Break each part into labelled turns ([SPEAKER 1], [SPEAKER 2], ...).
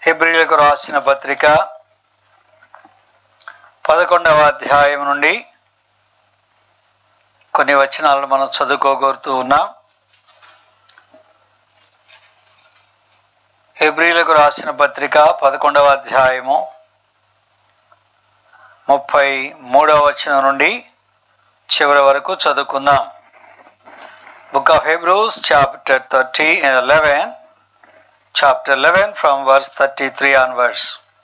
[SPEAKER 1] హెబ్రిలకు రాసిన పత్రిక పదకొండవ అధ్యాయం నుండి కొన్ని వచనాలను మనం చదువుకోగోరుతూ ఉన్నాం హెబ్రిలకు రాసిన పత్రిక పదకొండవ అధ్యాయము ముప్పై మూడవ వచనం నుండి చివరి వరకు చదువుకుందాం book of Hebrews chapter thirty eleven chapter eleven from verse thirty three onwards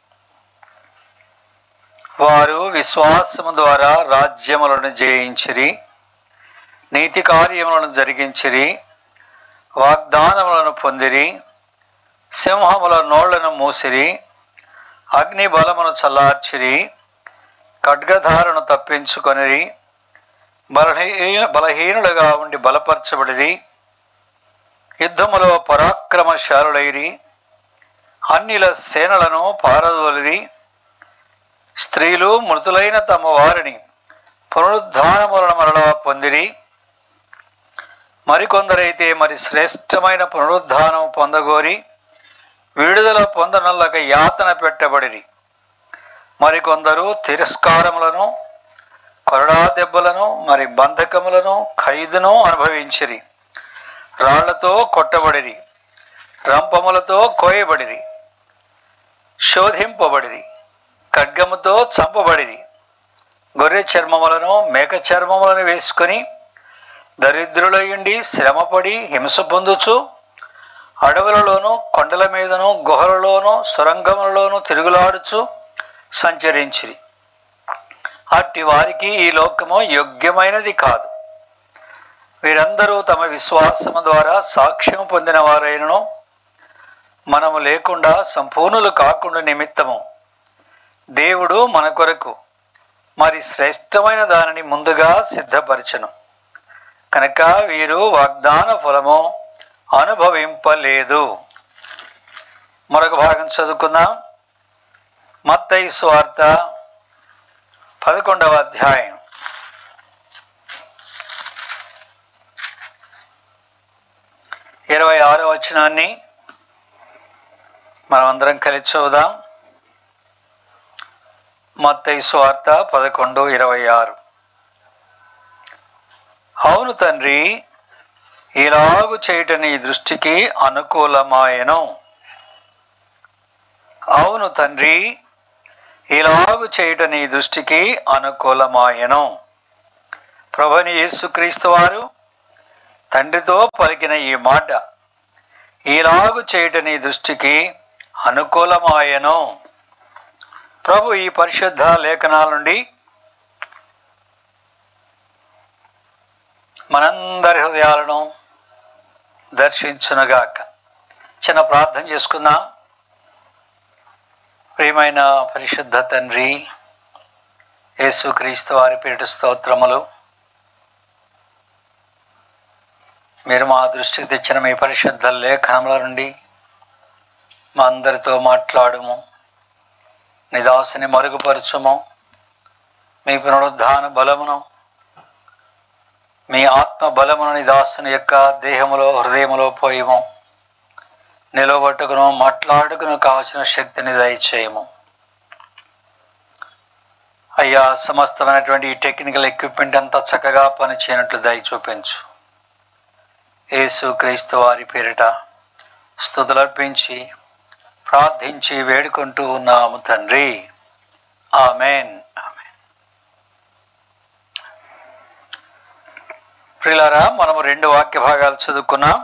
[SPEAKER 1] వారు విశ్వాసము ద్వారా రాజ్యములను జయించిరి నీతి కార్యములను జరిగించిరి వాగ్దానములను పొందిరి సింహముల నోళ్లను మూసిరి అగ్ని బలమును చల్లార్చిరి ఖడ్గధారను తప్పించుకొనిరి బలహీన బలహీనులుగా ఉండి బలపరచబడిరి యుద్ధములో పరాక్రమశాలులైరి అన్నిల సేనలను పారదోలిరి స్త్రీలు మృతులైన తమ వారిని పునరుద్ధానములను మరలా పొందిరి మరికొందరైతే మరి శ్రేష్టమైన పునరుద్ధానం పొందగోరి విడుదల పొందనల్లక యాతన పెట్టబడిరి మరికొందరు తిరస్కారములను కొరడా దెబ్బలను మరి బంధకములను ఖైదును అనుభవించిరి రాళ్లతో కొట్టబడిరి రంపములతో కోయబడిరి శోధింపబడిరి ఖడ్గముతో చంపబడిరి గొర్రె చర్మములను మేక చర్మములను వేసుకొని దరిద్రులయుండి శ్రమపడి హింస పొందుచు అడవులలోను కొండల మీదను గుహలలోను సొరంగములలోను తిరుగులాడుచు సంచరించిరి అట్టి వారికి ఈ లోకము యోగ్యమైనది కాదు వీరందరూ తమ విశ్వాసము ద్వారా సాక్ష్యం పొందిన వారైనను మనము లేకుండా సంపూర్ణులు కాకుండా నిమిత్తము దేవుడు మన కొరకు మరి శ్రేష్టమైన దానిని ముందుగా సిద్ధపరచను కనుక వీరు వాగ్దాన ఫలము అనుభవింపలేదు మరొక భాగం చదువుకుందాం మత్తయి స్వార్త పదకొండవ అధ్యాయం ఇరవై ఆరో వచనాన్ని మనమందరం కలిసి చూద్దాం మత్తయి స్వార్త పదకొండు ఇరవై ఆరు అవును తండ్రి ఇలాగు చేయట నీ దృష్టికి అనుకూలమాయను అవును తండ్రి ఇలాగు చేయట నీ దృష్టికి అనుకూలమాయను ప్రభుని యేసుక్రీస్తు వారు తండ్రితో పలికిన ఈ మాట ఇలాగు చేయట నీ దృష్టికి అనుకూలమాయను ప్రభు ఈ పరిశుద్ధ లేఖనాల నుండి మనందరి హృదయాలను దర్శించునుగాక చిన్న ప్రార్థన చేసుకుందాం ప్రియమైన పరిశుద్ధ తండ్రి యేసుక్రీస్తు వారి పేట స్తోత్రములు మీరు మా దృష్టికి తెచ్చిన మీ పరిశుద్ధ లేఖనముల నుండి మా అందరితో మాట్లాడుము నిదాసుని మరుగుపరచుము మీ పునరుద్ధాన బలమును మీ ఆత్మ బలమును నిదాసుని యొక్క దేహములో హృదయములో పోయము నిలబట్టుకును మాట్లాడుకును కావలసిన శక్తిని దయచేయము అయ్యా సమస్తమైనటువంటి ఈ టెక్నికల్ ఎక్విప్మెంట్ అంతా చక్కగా పనిచేయనట్లు దయ చూపించు యేసు క్రీస్తు వారి పేరిట స్థుతులర్పించి ప్రార్థించి వేడుకుంటూ ఉన్నాము తండ్రి ఆమెన్ ప్రిలారా మనము రెండు వాక్య భాగాలు చదువుకున్నాం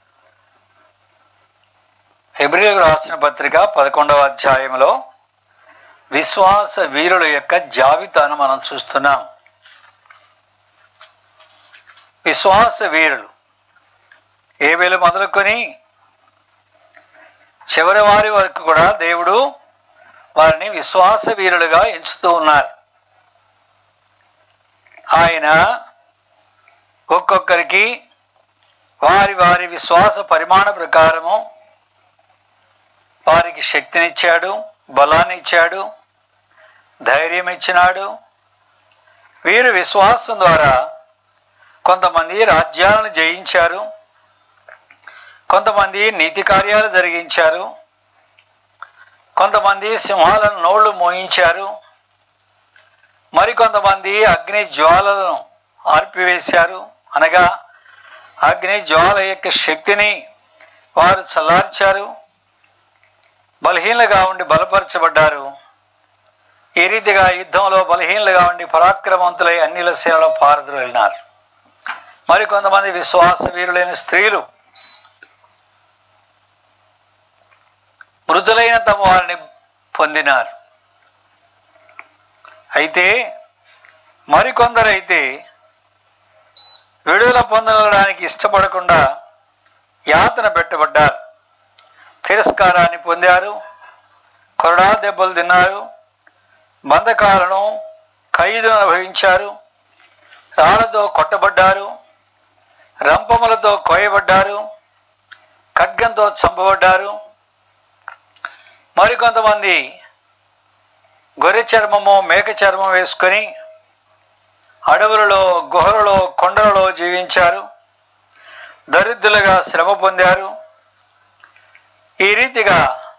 [SPEAKER 1] హెబ్రిలకు రాసిన పత్రిక పదకొండవ అధ్యాయంలో విశ్వాస వీరుల యొక్క జాబితాను మనం చూస్తున్నాం విశ్వాస వీరులు ఏవేలు మొదలుకొని చివరి వారి వరకు కూడా దేవుడు వారిని విశ్వాస వీరులుగా ఎంచుతూ ఉన్నారు ఆయన ఒక్కొక్కరికి వారి వారి విశ్వాస పరిమాణ ప్రకారము వారికి శక్తినిచ్చాడు బలాన్ని ఇచ్చాడు ధైర్యం ఇచ్చినాడు వీరు విశ్వాసం ద్వారా కొంతమంది రాజ్యాలను జయించారు కొంతమంది నీతి కార్యాలు జరిగించారు కొంతమంది సింహాలను నోళ్లు మోయించారు మరికొంతమంది అగ్ని జ్వాలలను ఆర్పివేశారు అనగా అగ్ని జ్వాల యొక్క శక్తిని వారు చల్లార్చారు బలహీనలుగా ఉండి బలపరచబడ్డారు ఈ రీతిగా యుద్ధంలో బలహీనలుగా ఉండి పరాక్రమవంతులై అన్నిల సేవలో పారదులు వెళ్ళినారు మరికొంతమంది విశ్వాస వీరులైన స్త్రీలు మృదులైన తమ వారిని పొందినారు అయితే మరికొందరైతే విడుదల పొందడానికి ఇష్టపడకుండా యాతన పెట్టబడ్డారు తిరస్కారాన్ని పొందారు కొరడా దెబ్బలు తిన్నారు బంధకాలను ఖైదును అనుభవించారు రాళ్లతో కొట్టబడ్డారు రంపములతో కోయబడ్డారు ఖడ్గంతో చంపబడ్డారు మరికొంతమంది గొర్రె చర్మము మేక చర్మం వేసుకొని అడవులలో గుహలలో కొండలలో జీవించారు దరిద్రులుగా శ్రమ పొందారు ఈ రీతిగా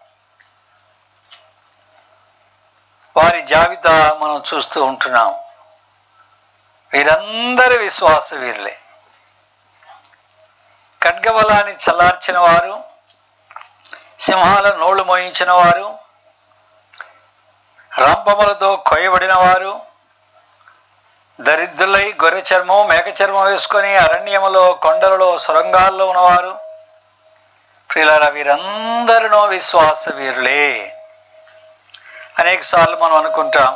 [SPEAKER 1] వారి జాబితా మనం చూస్తూ ఉంటున్నాం వీరందరి విశ్వాస వీరులే ఖడ్గబలాన్ని చల్లార్చిన వారు సింహాల నోళ్లు మోయించిన వారు రంపములతో కొయ్యబడిన వారు దరిద్రులై గొర్రె చర్మం మేక చర్మం వేసుకొని అరణ్యములో కొండలలో సొరంగాల్లో ఉన్నవారు ప్రియులారా వీరందరినో విశ్వాస వీరులే అనేక సార్లు మనం అనుకుంటాం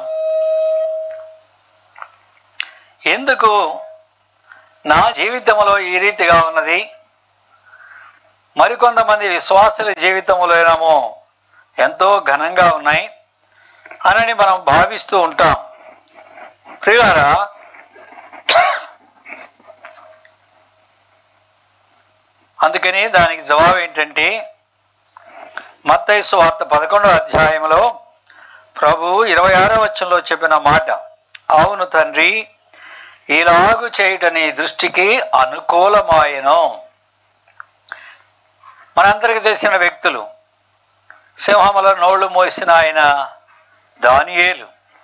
[SPEAKER 1] ఎందుకు నా జీవితంలో ఈ రీతిగా ఉన్నది మరికొంతమంది విశ్వాసుల జీవితంలో ఏమో ఎంతో ఘనంగా ఉన్నాయి అనని మనం భావిస్తూ ఉంటాం ప్రియులారా అందుకని దానికి జవాబు ఏంటంటే మత్తయి వార్త పదకొండవ అధ్యాయంలో ప్రభు ఇరవై ఆరో వచ్చంలో చెప్పిన మాట అవును తండ్రి ఇలాగు చేయుట నీ దృష్టికి అనుకూలమాయను మనందరికి తెలిసిన వ్యక్తులు సింహముల నోళ్లు మోసిన ఆయన దానియేలు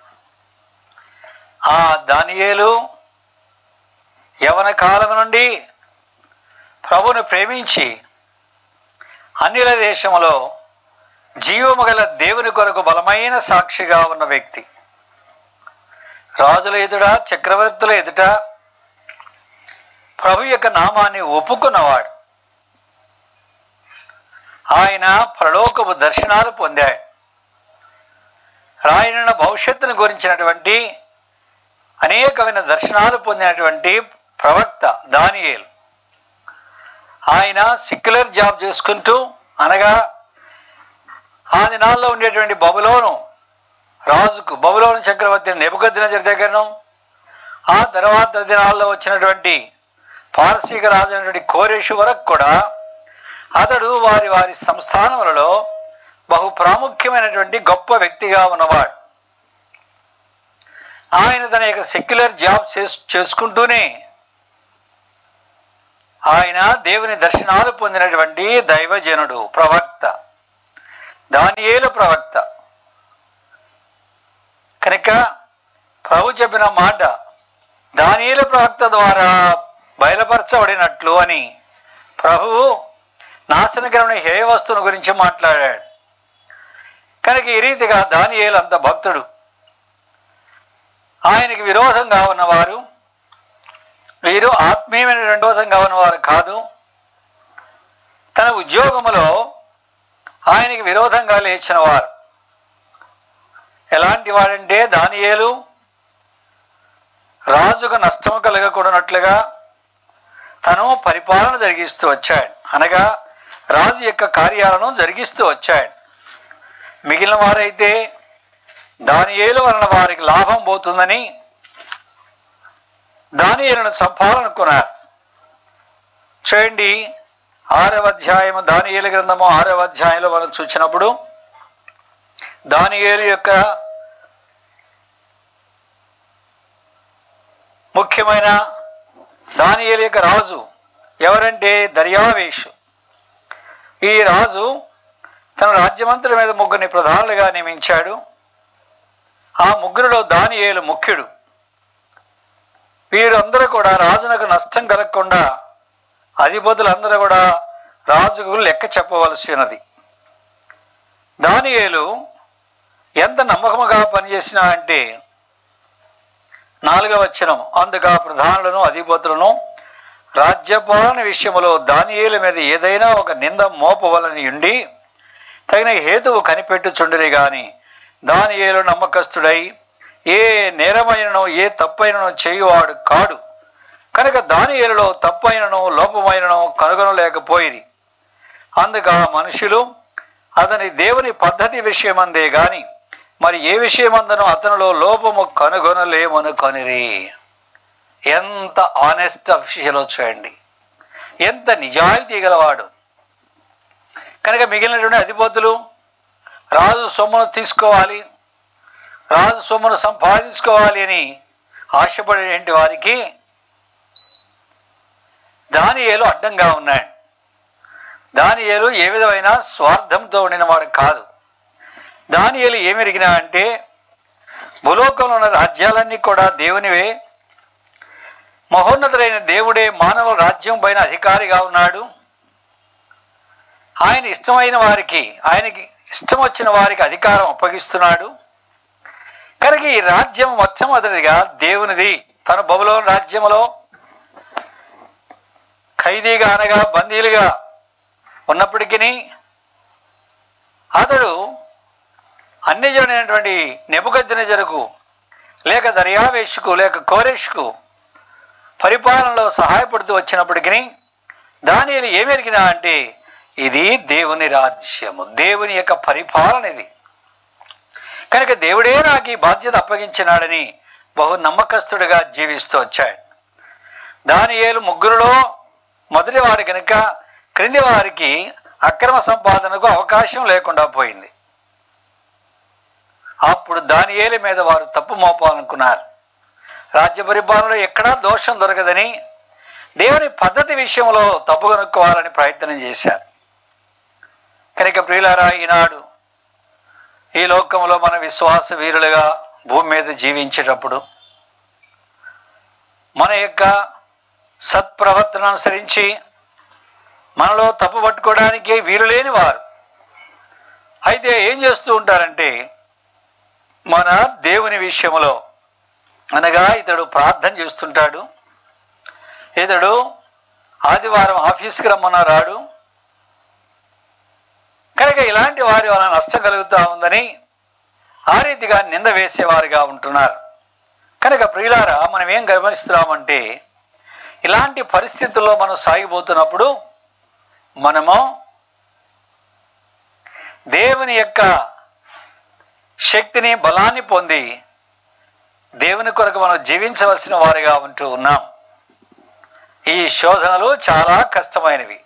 [SPEAKER 1] ఆ దానియేలు యవన కాలం నుండి ప్రభును ప్రేమించి అన్నిల దేశంలో జీవము గల దేవుని కొరకు బలమైన సాక్షిగా ఉన్న వ్యక్తి రాజుల ఎదుట చక్రవర్తుల ఎదుట ప్రభు యొక్క నామాన్ని ఒప్పుకున్నవాడు ఆయన ప్రలోకపు దర్శనాలు పొందాడు రాయనున్న భవిష్యత్తును గురించినటువంటి అనేకమైన దర్శనాలు పొందినటువంటి ప్రవక్త దానియేలు ఆయన సిక్యులర్ జాబ్ చేసుకుంటూ అనగా ఆ దినాల్లో ఉండేటువంటి బబులోను రాజుకు బబులోను చక్రవర్తి నెబుకద్దినజర్ దగ్గరను ఆ తర్వాత దినాల్లో వచ్చినటువంటి పారసీక రాజు అయినటువంటి కోరేషు వరకు కూడా అతడు వారి వారి సంస్థానములలో బహు ప్రాముఖ్యమైనటువంటి గొప్ప వ్యక్తిగా ఉన్నవాడు ఆయన తన యొక్క సెక్యులర్ జాబ్ చేస్- చేసుకుంటూనే ఆయన దేవుని దర్శనాలు పొందినటువంటి దైవజనుడు ప్రవక్త దానియేలు ప్రవక్త కనుక ప్రభు చెప్పిన మాట దానియేలు ప్రవక్త ద్వారా బయలుపరచబడినట్లు అని ప్రభువు నాశనకరమైన హేయ వస్తువుల గురించి మాట్లాడాడు కనుక ఈ రీతిగా దానియేలు అంత భక్తుడు ఆయనకి విరోధంగా ఉన్నవారు వీరు ఆత్మీయమైన విరోధంగా ఉన్నవారు కాదు తన ఉద్యోగములో ఆయనకి విరోధంగా లేచిన వారు ఎలాంటి వాడంటే దానియేలు రాజుకు నష్టము కలగకూడనట్లుగా తను పరిపాలన జరిగిస్తూ వచ్చాడు అనగా రాజు యొక్క కార్యాలను జరిగిస్తూ వచ్చాడు మిగిలిన వారైతే దానియేలు వలన వారికి లాభం పోతుందని దానియేలును చంపాలనుకున్నారు చూడండి ఆరవ అధ్యాయము దానియేలు గ్రంథము ఆరవ అధ్యాయంలో మనం చూసినప్పుడు దానియేలు యొక్క ముఖ్యమైన దానియేలు యొక్క రాజు ఎవరంటే దర్యావేషు ఈ రాజు తన రాజ్యమంతటి మీద ముగ్గురిని ప్రధానులుగా నియమించాడు ఆ ముగ్గురిలో దానియేలు ముఖ్యుడు వీరందరూ కూడా రాజునకు నష్టం కలగకుండా అధిపతులందరూ కూడా రాజుకు లెక్క చెప్పవలసి ఉన్నది దానియేలు ఎంత నమ్మకముగా పనిచేసినా అంటే నాలుగవ వచనం అందుకు ఆ ప్రధానులను అధిపతులను రాజ్యపాలన విషయములో దానియేలు మీద ఏదైనా ఒక నింద మోపవలని ఉండి తగిన హేతువు కనిపెట్టుచుండిరి గాని దానియేలు నమ్మకస్తుడై ఏ నేరమైనను ఏ తప్పైనను చేయువాడు కాడు కనుక దానియేలులో తప్పైనను లోపమైనను కనుగొనలేకపోయిరి అందుకు ఆ మనుషులు అతని దేవుని పద్ధతి విషయమందే గాని మరి ఏ విషయమందనో అతనిలో లోపము కనుగొనలేమను కొనిరి ఎంత ఆనెస్ట్ అఫీషియల్ చూడండి ఎంత నిజాయితీ గలవాడు కనుక మిగిలినటువంటి అధిపతులు రాజు సొమ్మును తీసుకోవాలి రాజు సొమ్మును సంపాదించుకోవాలి అని ఆశపడేటువంటి వారికి దానియేలు అడ్డంగా ఉన్నాడు దానియేలు ఏ విధమైన స్వార్థంతో ఉండిన వాడు కాదు దానియేలు ఏమెరిగినా అంటే భూలోకంలో ఉన్న రాజ్యాలన్నీ కూడా దేవునివే మహోన్నతుడైన దేవుడే మానవ రాజ్యం పైన అధికారిగా ఉన్నాడు ఆయన ఇష్టమైన వారికి ఆయనకి ఇష్టం వచ్చిన వారికి అధికారం అప్పగిస్తున్నాడు కనుక ఈ రాజ్యం మొట్టమొదటిగా దేవునిది తన బబులో రాజ్యములో ఖైదీగా అనగా బందీలుగా ఉన్నప్పటికీ అతడు అన్యజనైనటువంటి నెబుకద్దినజరకు లేక దర్యావేషుకు లేక కోరేష్కు పరిపాలనలో సహాయపడుతూ వచ్చినప్పటికీ దానిని ఏమెరిగినా అంటే ఇది దేవుని రాజ్యము దేవుని యొక్క పరిపాలన ఇది కనుక దేవుడే నాకు ఈ బాధ్యత అప్పగించినాడని బహు నమ్మకస్తుడిగా జీవిస్తూ వచ్చాడు దానియేలు ముగ్గురులో మొదటి వారి కనుక క్రింది వారికి అక్రమ సంపాదనకు అవకాశం లేకుండా పోయింది అప్పుడు దానియేలు మీద వారు తప్పు మోపాలనుకున్నారు రాజ్య పరిపాలనలో ఎక్కడా దోషం దొరకదని దేవుని పద్ధతి విషయంలో తప్పు కనుక్కోవాలని ప్రయత్నం చేశారు కనుక ప్రియులారా ఈనాడు ఈ లోకంలో మన విశ్వాస వీరులుగా భూమి మీద జీవించేటప్పుడు మన యొక్క సత్ప్రవర్తన అనుసరించి మనలో తప్పు పట్టుకోవడానికి వీలు లేని వారు అయితే ఏం చేస్తూ ఉంటారంటే మన దేవుని విషయంలో అనగా ఇతడు ప్రార్థన చేస్తుంటాడు ఇతడు ఆదివారం ఆఫీస్కి రమ్మన్నా రాడు కనుక ఇలాంటి వారి వలన నష్టం కలుగుతూ ఉందని ఆ రీతిగా నింద వేసేవారుగా ఉంటున్నారు కనుక ప్రియులారా మనం ఏం గమనిస్తున్నామంటే ఇలాంటి పరిస్థితుల్లో మనం సాగిపోతున్నప్పుడు మనము దేవుని యొక్క శక్తిని బలాన్ని పొంది దేవుని కొరకు మనం జీవించవలసిన వారిగా ఉంటూ ఉన్నాం ఈ శోధనలు చాలా కష్టమైనవి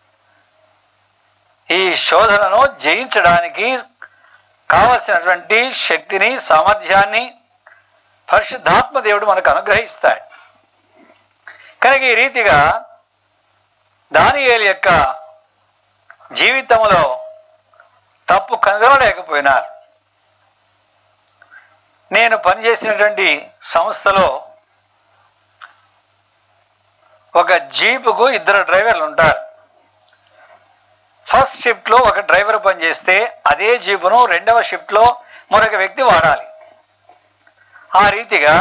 [SPEAKER 1] ఈ శోధనను జయించడానికి కావలసినటువంటి శక్తిని సామర్థ్యాన్ని పరిశుద్ధాత్మ దేవుడు మనకు అనుగ్రహిస్తాడు కనుక ఈ రీతిగా దానియేలు యొక్క జీవితంలో తప్పు కనుగొనలేకపోయినారు నేను పనిచేసినటువంటి సంస్థలో ఒక జీపుకు ఇద్దరు డ్రైవర్లు ఉంటారు ఫస్ట్ షిఫ్ట్లో ఒక డ్రైవర్ పనిచేస్తే అదే జీపును రెండవ షిఫ్ట్లో మరొక వ్యక్తి వాడాలి ఆ రీతిగా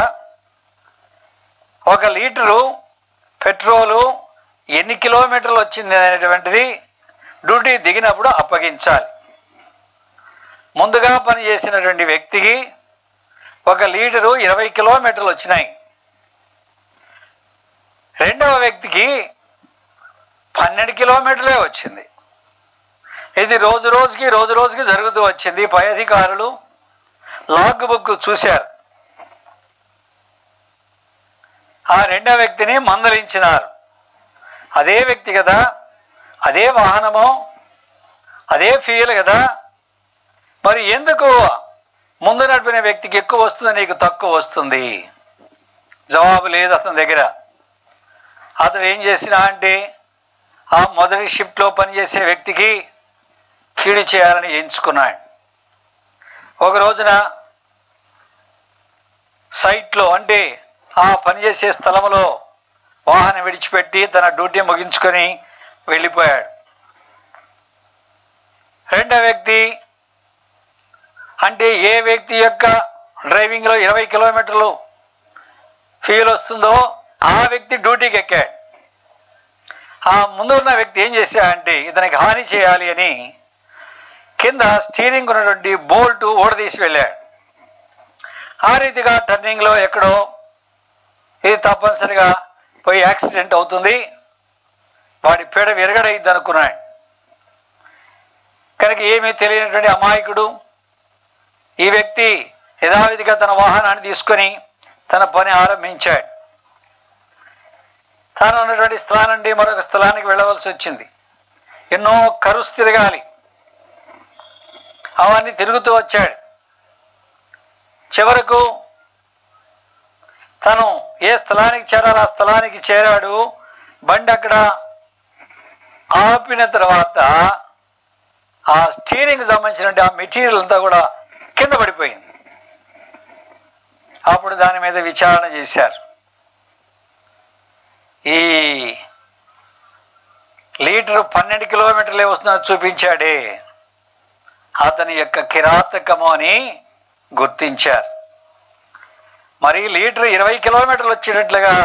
[SPEAKER 1] ఒక లీటరు పెట్రోలు ఎన్ని కిలోమీటర్లు వచ్చింది అనేటువంటిది డ్యూటీ దిగినప్పుడు అప్పగించాలి ముందుగా పనిచేసినటువంటి వ్యక్తికి ఒక లీటరు ఇరవై కిలోమీటర్లు వచ్చినాయి రెండవ వ్యక్తికి పన్నెండు కిలోమీటర్లే వచ్చింది ఇది రోజు రోజుకి రోజు రోజుకి జరుగుతూ వచ్చింది పై అధికారులు లాగ్ బుక్ చూశారు ఆ రెండవ వ్యక్తిని మందలించినారు అదే వ్యక్తి కదా అదే వాహనము అదే ఫీల్ కదా మరి ఎందుకు ముందు నడిపిన వ్యక్తికి ఎక్కువ వస్తుంది నీకు తక్కువ వస్తుంది జవాబు లేదు అతని దగ్గర అతను ఏం చేసినా అంటే ఆ మొదటి షిఫ్ట్లో పనిచేసే వ్యక్తికి కీడు చేయాలని ఎంచుకున్నాడు ఒక రోజున సైట్లో అంటే ఆ పనిచేసే స్థలంలో వాహనం విడిచిపెట్టి తన డ్యూటీ ముగించుకొని వెళ్ళిపోయాడు రెండో వ్యక్తి అంటే ఏ వ్యక్తి యొక్క డ్రైవింగ్లో ఇరవై కిలోమీటర్లు ఫీల్ వస్తుందో ఆ వ్యక్తి డ్యూటీకి ఎక్కాడు ఆ ముందు ఉన్న వ్యక్తి ఏం చేశాడంటే ఇతనికి హాని చేయాలి అని కింద స్టీరింగ్ ఉన్నటువంటి బోల్ట్ ఓడదీసి వెళ్ళాడు ఆ రీతిగా టర్నింగ్లో ఎక్కడో ఇది తప్పనిసరిగా పోయి యాక్సిడెంట్ అవుతుంది వాడి పీడ విరగడైద్ది అనుకున్నాడు కనుక ఏమీ తెలియనటువంటి అమాయకుడు ఈ వ్యక్తి యథావిధిగా తన వాహనాన్ని తీసుకొని తన పని ఆరంభించాడు తాను ఉన్నటువంటి స్థలం నుండి మరొక స్థలానికి వెళ్ళవలసి వచ్చింది ఎన్నో కరుసు తిరగాలి అవన్నీ తిరుగుతూ వచ్చాడు చివరకు తను ఏ స్థలానికి చేరాలో ఆ స్థలానికి చేరాడు బండి అక్కడ ఆపిన తర్వాత ఆ స్టీరింగ్ సంబంధించిన ఆ మెటీరియల్ అంతా కూడా కింద పడిపోయింది అప్పుడు దాని మీద విచారణ చేశారు ఈ లీటర్ పన్నెండు కిలోమీటర్లే వస్తుందని చూపించాడే అతని యొక్క కిరాతకము అని గుర్తించారు మరి లీటర్ ఇరవై కిలోమీటర్లు వచ్చేటట్లుగా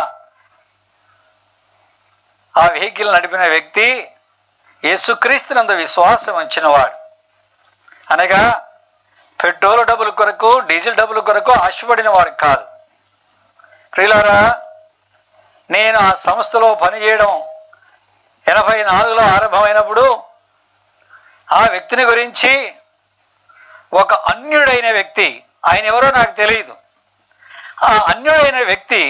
[SPEAKER 1] ఆ వెహికల్ నడిపిన వ్యక్తి యేసుక్రీస్తునందు విశ్వాసం ఉంచినవాడు అనగా పెట్రోల్ డబ్బుల కొరకు డీజిల్ డబ్బుల కొరకు ఆశపడిన వాడు కాదు ప్రియులారా నేను ఆ సంస్థలో పనిచేయడం ఎనభై నాలుగులో ఆరంభమైనప్పుడు ఆ వ్యక్తిని గురించి ఒక అన్యుడైన వ్యక్తి ఆయన ఎవరో నాకు తెలియదు ఆ అన్యుడైన వ్యక్తి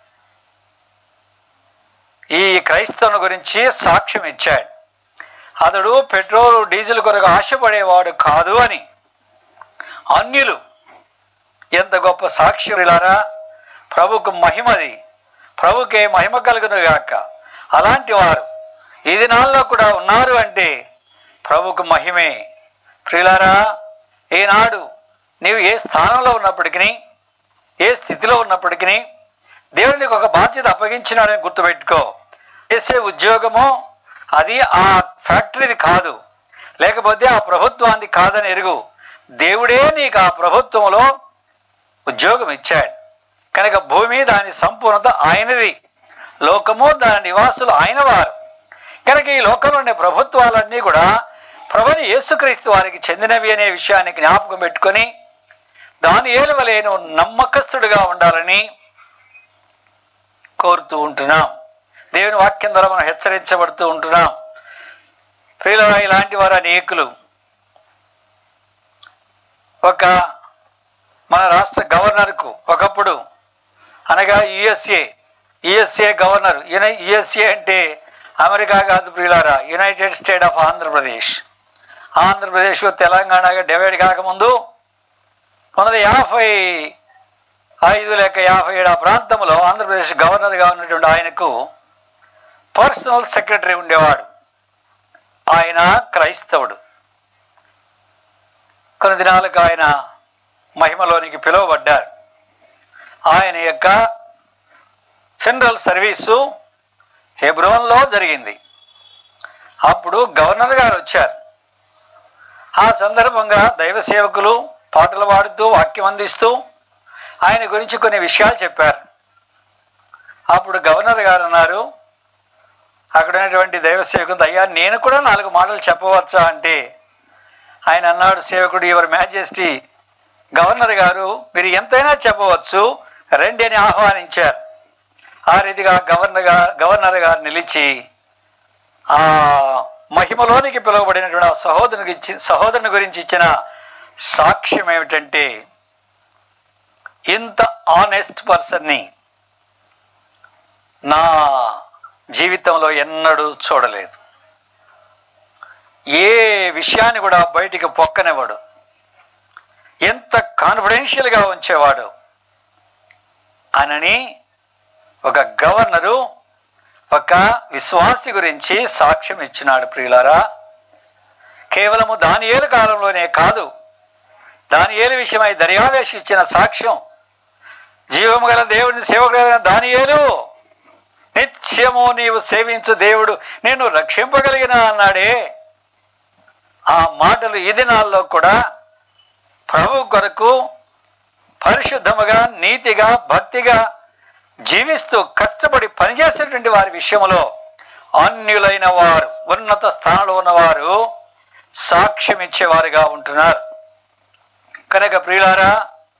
[SPEAKER 1] ఈ క్రైస్తవుని గురించి సాక్ష్యం ఇచ్చాడు అతడు పెట్రోల్ డీజిల్ కొరకు ఆశపడేవాడు కాదు అని అన్యులు ఎంత గొప్ప సాక్ష్యులారా ప్రభుకు మహిమది ప్రభుకే మహిమ కలుగును గాక అలాంటి వారు ఈ దినాల్లో కూడా ఉన్నారు అంటే ప్రభుకు మహిమే ప్రియులారా ఈనాడు నీవు ఏ స్థానంలో ఉన్నప్పటికీ ఏ స్థితిలో ఉన్నప్పటికీ దేవునికి ఒక బాధ్యత అప్పగించినాడని గుర్తుపెట్టుకో చేసే ఉద్యోగము అది ఆ ఫ్యాక్టరీది కాదు లేకపోతే ఆ ప్రభుత్వాన్ని కాదని ఎరుగు దేవుడే నీకు ఆ ప్రభుత్వంలో ఉద్యోగం ఇచ్చాడు కనుక భూమి దాని సంపూర్ణత ఆయనది లోకము దాని నివాసులు ఆయన వారు కనుక ఈ లోకంలో ఉండే ప్రభుత్వాలన్నీ కూడా ప్రభుని యేసుక్రీస్తు వారికి చెందినవి అనే విషయాన్ని జ్ఞాపకం పెట్టుకొని దాని ఏలువలేను నమ్మకస్తుడిగా ఉండాలని కోరుతూ ఉంటున్నాం దేవుని వాక్యం ద్వారా మనం హెచ్చరించబడుతూ ఉంటున్నాం ప్రియుల ఇలాంటి వారు అనేకులు ఒక మన రాష్ట్ర గవర్నర్కు ఒకప్పుడు అనగా యుఎస్ఏ యుఎస్ఏ గవర్నర్ యుఎస్ఏ అంటే అమెరికా కాదు ప్రియులారా united state of Andhra Pradesh Andhra Pradesh తెలంగాణగా డివైడ్ కాకముందు పంతొమ్మిది యాభై ఐదు లేక యాభై ఏడు ఆ ప్రాంతంలో ఆంధ్రప్రదేశ్ గవర్నర్గా ఉన్నటువంటి ఆయనకు పర్సనల్ సెక్రటరీ ఉండేవాడు ఆయన క్రైస్తవుడు కొన్ని దినాలకు ఆయన మహిమలోనికి పిలువబడ్డారు ఆయన యొక్క ఫెనరల్ సర్వీసు హెబ్రోన్లో జరిగింది అప్పుడు గవర్నర్ గారు వచ్చారు ఆ సందర్భంగా దైవ సేవకులు పాటలు పాడుతూ వాక్యం అందిస్తూ ఆయన గురించి కొన్ని విషయాలు చెప్పారు అప్పుడు గవర్నర్ గారు అన్నారు అక్కడ ఉన్నటువంటి దైవ సేవకుడు అయ్యా నేను కూడా నాలుగు మాటలు చెప్పవచ్చా అంటే ఆయన అన్నాడు సేవకుడు యువర్ మ్యాజెస్టీ గవర్నర్ గారు మీరు ఎంతైనా చెప్పవచ్చు రండి అని ఆహ్వానించారు ఆ రీతిగా గవర్నర్ గారు గవర్నర్ గారు నిలిచి ఆ మహిమలోనికి పిలువబడినటువంటి ఆ సహోదరునికి ఇచ్చి సహోదరుని గురించి ఇచ్చిన సాక్ష్యం ఏమిటంటే ఇంత ఆనెస్ట్ పర్సన్ని నా జీవితంలో ఎన్నడూ చూడలేదు ఏ విషయాన్ని కూడా బయటికి పొక్కనివ్వడు ఎంత కాన్ఫిడెన్షియల్గా ఉంచేవాడు అనని ఒక గవర్నరు ఒక విశ్వాసి గురించి సాక్ష్యం ఇచ్చినాడు ప్రియులారా కేవలము దానియేలు కాలంలోనే కాదు దానియేలు విషయమై దర్యావేశ ఇచ్చిన సాక్ష్యం జీవము గల దేవుడిని సేవకుడైన దానియేలు నిత్యము నీవు సేవించు దేవుడు నేను రక్షింపగలిగిన అన్నాడే ఆ మాటలు ఈ దినాల్లో కూడా ప్రభు కొరకు పరిశుద్ధముగా నీతిగా భక్తిగా జీవిస్తూ కష్టపడి పనిచేసేటువంటి వారి విషయంలో అన్యులైన వారు ఉన్నత స్థానంలో ఉన్నవారు సాక్ష్యం ఇచ్చేవారుగా ఉంటున్నారు కనుక ప్రియులారా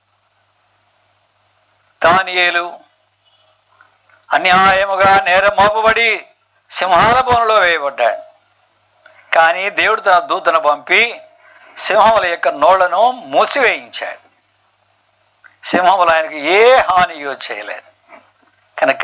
[SPEAKER 1] దానియేలు అన్యాయముగా నేరం మోపబడి సింహాల బోనులో వేయబడ్డాడు కానీ దేవుడు తన దూతను పంపి సింహముల యొక్క నోళ్లను మూసివేయించాడు సింహములు ఆయనకు ఏ హానియో చేయలేదు కనుక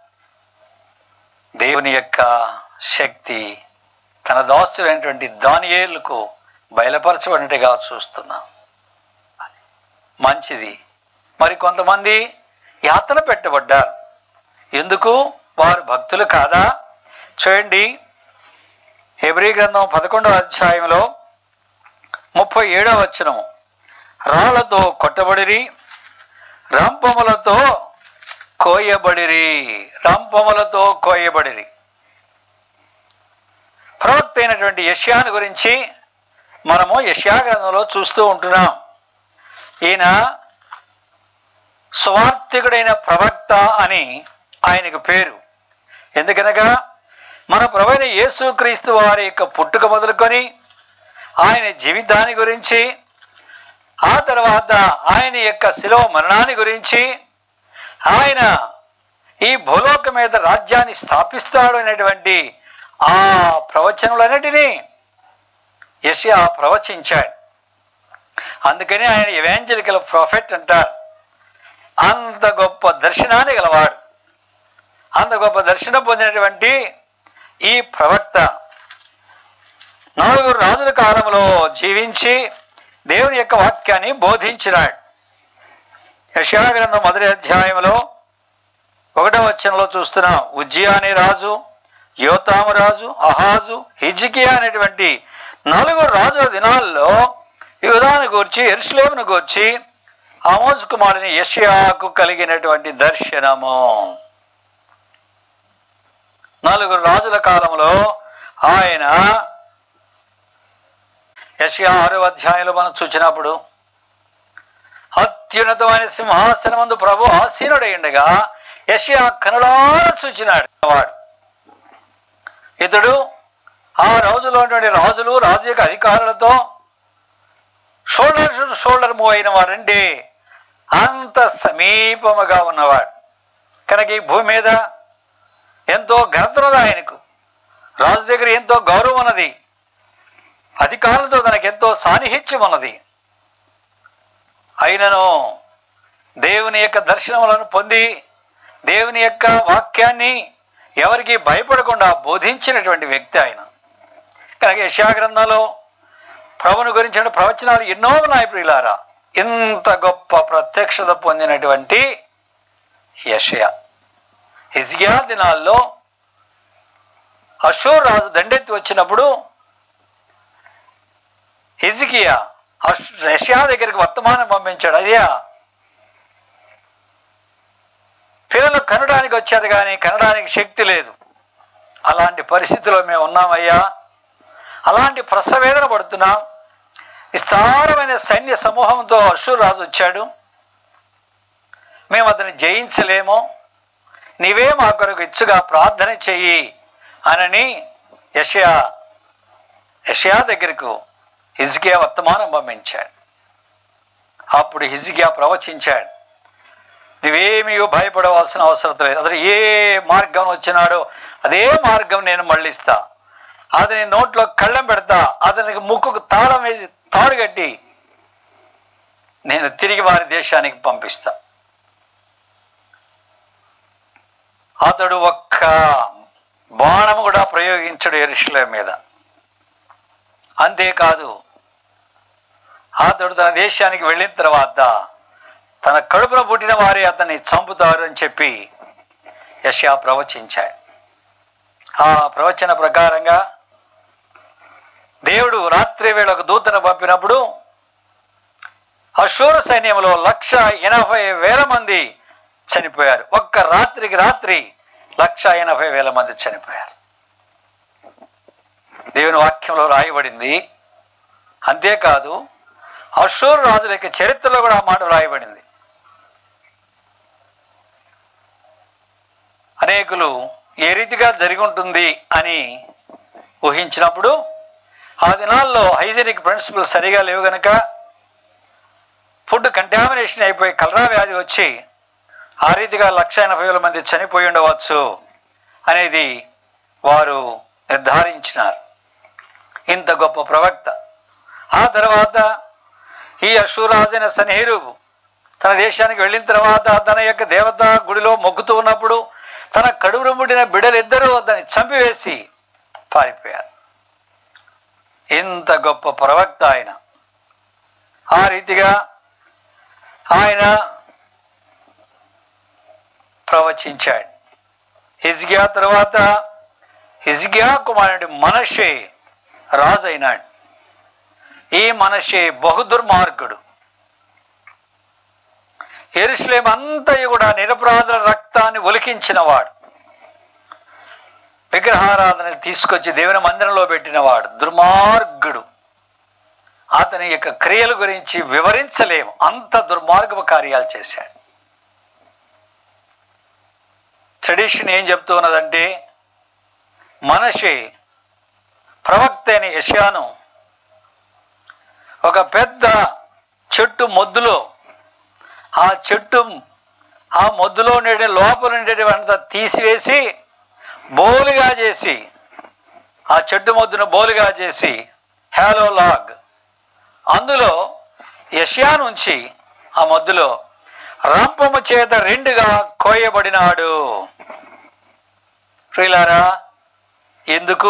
[SPEAKER 1] దేవుని యొక్క శక్తి తన దాస్తుడైనటువంటి దానియేలుకు బయలుపరచబడినట్టుగా చూస్తున్నాం మంచిది మరి కొంతమంది యాతన పెట్టబడ్డారు ఎందుకు వారు భక్తులు కాదా చూడండి హెబ్రీ గ్రంథం పదకొండవ అధ్యాయంలో ముప్పై ఏడవ వచనము రాళ్లతో కొట్టబడిరి రంపములతో కోయబడిరి రంపములతో కోయబడిరి ప్రవక్త అయినటువంటి యష్యాను గురించి మనము యష్యా గ్రంథంలో చూస్తూ ఉంటున్నాం ఈయన స్వార్థికుడైన ప్రవక్త అని ఆయనకు పేరు ఎందుకనగా మన ప్రవైన యేసుక్రీస్తు వారి యొక్క పుట్టుక మొదలుకొని ఆయన జీవితాన్ని గురించి ఆ తర్వాత ఆయన యొక్క శిలువ మరణాన్ని గురించి ఆయన ఈ భూలోకం మీద రాజ్యాన్ని స్థాపిస్తాడు అనేటువంటి ఆ ప్రవచనలన్నిటినీ యషియా ప్రవచించాడు అందుకని ఆయన ఎవాంజలికల్ ప్రాఫెట్ అంటారు అంత గొప్ప దర్శనాన్ని గలవాడు అంత గొప్ప దర్శనం పొందినటువంటి ఈ ప్రవక్త నలుగురు రాజుల కాలంలో జీవించి దేవుని యొక్క వాక్యాన్ని బోధించినాడు యశా గ్రంథం మొదటి అధ్యాయంలో ఒకటో వచనంలో చూస్తున్నాం ఉజ్జియా అనే రాజు యోతాము రాజు అహాజు హిజికియా అనేటువంటి నలుగురు రాజుల దినాల్లో యుధాను గూర్చి ఎరుసలేమును గూర్చి ఆమోజ్ కుమారుని యషయాకు కలిగినటువంటి దర్శనము నలుగురు రాజుల కాలంలో ఆయన యషయా ఆరో అధ్యాయంలో మనం చూసినప్పుడు అత్యున్నతమైన సింహాసనమందు ప్రభు ఆసీనుడై ఉండగా యషయా కనులార చూచినాడు వాడు ఇతడు ఆ రోజులో ఉన్నటువంటి రాజులు రాజు యొక్క అధికారులతో షోల్డర్ టు షోల్డర్ మూవ్ అయిన వాడండి అంత సమీపముగా ఉన్నవాడు కనుక ఈ భూమి మీద ఎంతో ఘనత ఉన్నది ఆయనకు రాజు దగ్గర ఎంతో గౌరవం ఉన్నది అధికారులతో తనకు ఎంతో సాన్నిహిత్యం ఉన్నది అయినను దేవుని యొక్క దర్శనములను పొంది దేవుని యొక్క వాక్యాన్ని ఎవరికి భయపడకుండా బోధించినటువంటి వ్యక్తి ఆయన కనుక యశాగ్రంథంలో ప్రభుని గురించిన ప్రవచనాలు ఎన్నో ఉన్నాయి ప్రియులారా ఇంత గొప్ప ప్రత్యక్షత పొందినటువంటి యషయ హిజ్కియా దినాల్లో అశూర్ రాజు దండెత్తి వచ్చినప్పుడు హిజ్కియా అష్- యషయా దగ్గరికి వర్తమానం పంపించాడు అయ్యా పిల్లలు కనడానికి వచ్చారు కానీ కనడానికి శక్తి లేదు అలాంటి పరిస్థితిలో మేము ఉన్నామయ్యా అలాంటి ప్రసవేదన పడుతున్నాం విస్తారమైన సైన్య సమూహంతో అశూర్ రాజు వచ్చాడు మేము అతన్ని జయించలేము నీవే మా కొరకు ఇచ్చుగా ప్రార్థన చెయ్యి అనని యషయా యషయా దగ్గరకు హిజ్కియా వర్తమానం పంపించాడు అప్పుడు హిజ్కియా ప్రవచించాడు నువ్వేమీ భయపడవలసిన అవసరం లేదు అతను ఏ మార్గం వచ్చినాడో అదే మార్గం నేను మళ్ళిస్తా అతని నోట్లో కళ్ళం పెడతా అతనికి ముక్కుకు తాళం వేసి తాడు కట్టి నేను తిరిగి వారి దేశానికి పంపిస్తా అతడు ఒక్క బాణము కూడా ప్రయోగించడు ఎరుషుల మీద అంతేకాదు అతడు తన దేశానికి వెళ్ళిన తర్వాత తన కడుపున పుట్టిన వారే అతన్ని చంపుతారు అని చెప్పి యశా ప్రవచించాడు ఆ ప్రవచన ప్రకారంగా దేవుడు రాత్రి వేళ ఒక దూతను పంపినప్పుడు అశూర సైన్యంలో లక్ష ఎనభై వేల మంది చనిపోయారు ఒక్క రాత్రికి రాత్రి లక్ష ఎనభై వేల మంది చనిపోయారు దేవుని వాక్యంలో రాయబడింది అంతేకాదు అశూర్ రాజుల యొక్క చరిత్రలో కూడా ఆ మాట రాయబడింది అనేకులు ఏ రీతిగా జరిగి ఉంటుంది అని ఊహించినప్పుడు ఆ దినాల్లో హైజెనిక్ ప్రిన్సిపల్ సరిగా లేవు గనక ఫుడ్ కంటామినేషన్ అయిపోయి కలరా వ్యాధి వచ్చి ఆ రీతిగా లక్ష ఎనభై వేల మంది చనిపోయి ఉండవచ్చు అనేది వారు నిర్ధారించినారు ఇంత గొప్ప ప్రవక్త ఆ తర్వాత ఈ అశూరాజైన సన్హీరు తన దేశానికి వెళ్ళిన తర్వాత తన యొక్క దేవత గుడిలో మొక్కుతూ ఉన్నప్పుడు తన కడుపులో పుట్టిన బిడ్డలిద్దరూ దాన్ని చంపివేసి పారిపోయారు ఇంత గొప్ప ప్రవక్త ఆయన ఆ రీతిగా ఆయన ప్రవచించాడు హిజ్గియా తర్వాత హిజ్గియా కుమారుడు మనషే రాజు అయినాడు ఈ మనషే బహుదుర్మార్గుడు ఎరుసలేం అంతయు కూడా నిరపరాధుల రక్తాన్ని ఒలికించినవాడు విగ్రహారాధన తీసుకొచ్చి దేవుని మందిరంలో పెట్టినవాడు దుర్మార్గుడు అతని యొక్క క్రియల గురించి వివరించలేము అంత దుర్మార్గపు కార్యాలు చేశాడు ట్రెడిషన్ ఏం చెప్తూ ఉన్నదంటే మనషే ప్రవక్త అయిన యశాను ఒక పెద్ద చెట్టు మొద్దులో ఆ చెట్టు ఆ మొద్దులో ఉండే లోపల ఉండేటివంతా తీసివేసి బోలుగా చేసి ఆ చెట్టు మొద్దును బోలుగా చేసి హ్యాలో లాగ్ అందులో యష్యా నుంచి ఆ మొద్దులో రంపము చేత రెండుగా కోయబడినాడు ప్రియులారా ఎందుకు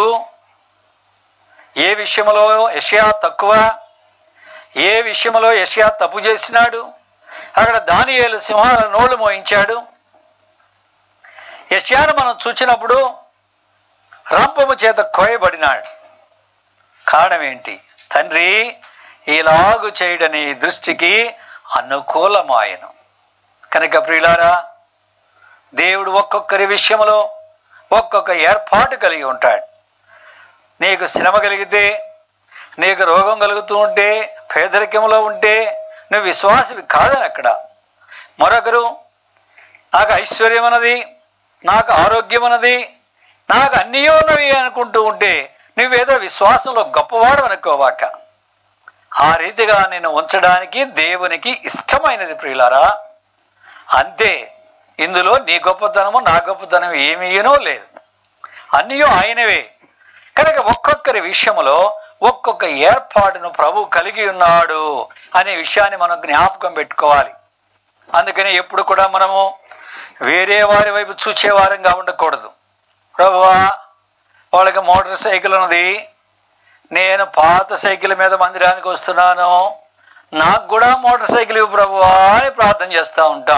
[SPEAKER 1] ఏ విషయంలో యష్యా తక్కువ ఏ విషయంలో యష్యా తప్పు చేసినాడు అక్కడ దానియేలు సింహాల నోళ్ళు మోయించాడు యష్యాను మనం చూచినప్పుడు రంపము చేత కోయబడినాడు కారణం ఏంటి తండ్రి ఇలాగు చేయడని దృష్టికి అనుకూలమాయను కనుక ప్రియులారా దేవుడు ఒక్కొక్కరి విషయంలో ఒక్కొక్క ఏర్పాటు కలిగి ఉంటాడు నీకు శ్రమ కలిగితే నీకు రోగం కలుగుతూ ఉంటే పేదరికంలో ఉంటే నువ్వు విశ్వాసవి కాదని అక్కడ మరొకరు నాకు ఐశ్వర్యం అన్నది నాకు ఆరోగ్యం అన్నది నాకు అన్నీ ఉన్నవి అనుకుంటూ ఉంటే నువ్వేదో విశ్వాసంలో గొప్పవాడు అనుకోవాక ఆ రీతిగా నేను ఉంచడానికి దేవునికి ఇష్టమైనది ప్రియులారా అంతే ఇందులో నీ గొప్పతనము నా గొప్పతనం ఏమీనో లేదు అన్నీ ఆయనవే కనుక ఒక్కొక్కరి విషయంలో ఒక్కొక్క ఏర్పాటును ప్రభు కలిగి ఉన్నాడు అనే విషయాన్ని మనం జ్ఞాపకం పెట్టుకోవాలి అందుకని ఎప్పుడు కూడా మనము వేరే వారి వైపు చూచేవారంగా ఉండకూడదు ప్రభువా వాళ్ళకి మోటార్ సైకిల్ ఉన్నది నేను పాత సైకిల్ మీద మందిరానికి వస్తున్నాను నాకు కూడా మోటార్ సైకిల్ ఇవ్వు ప్రభువా అని ప్రార్థన చేస్తూ ఉంటాం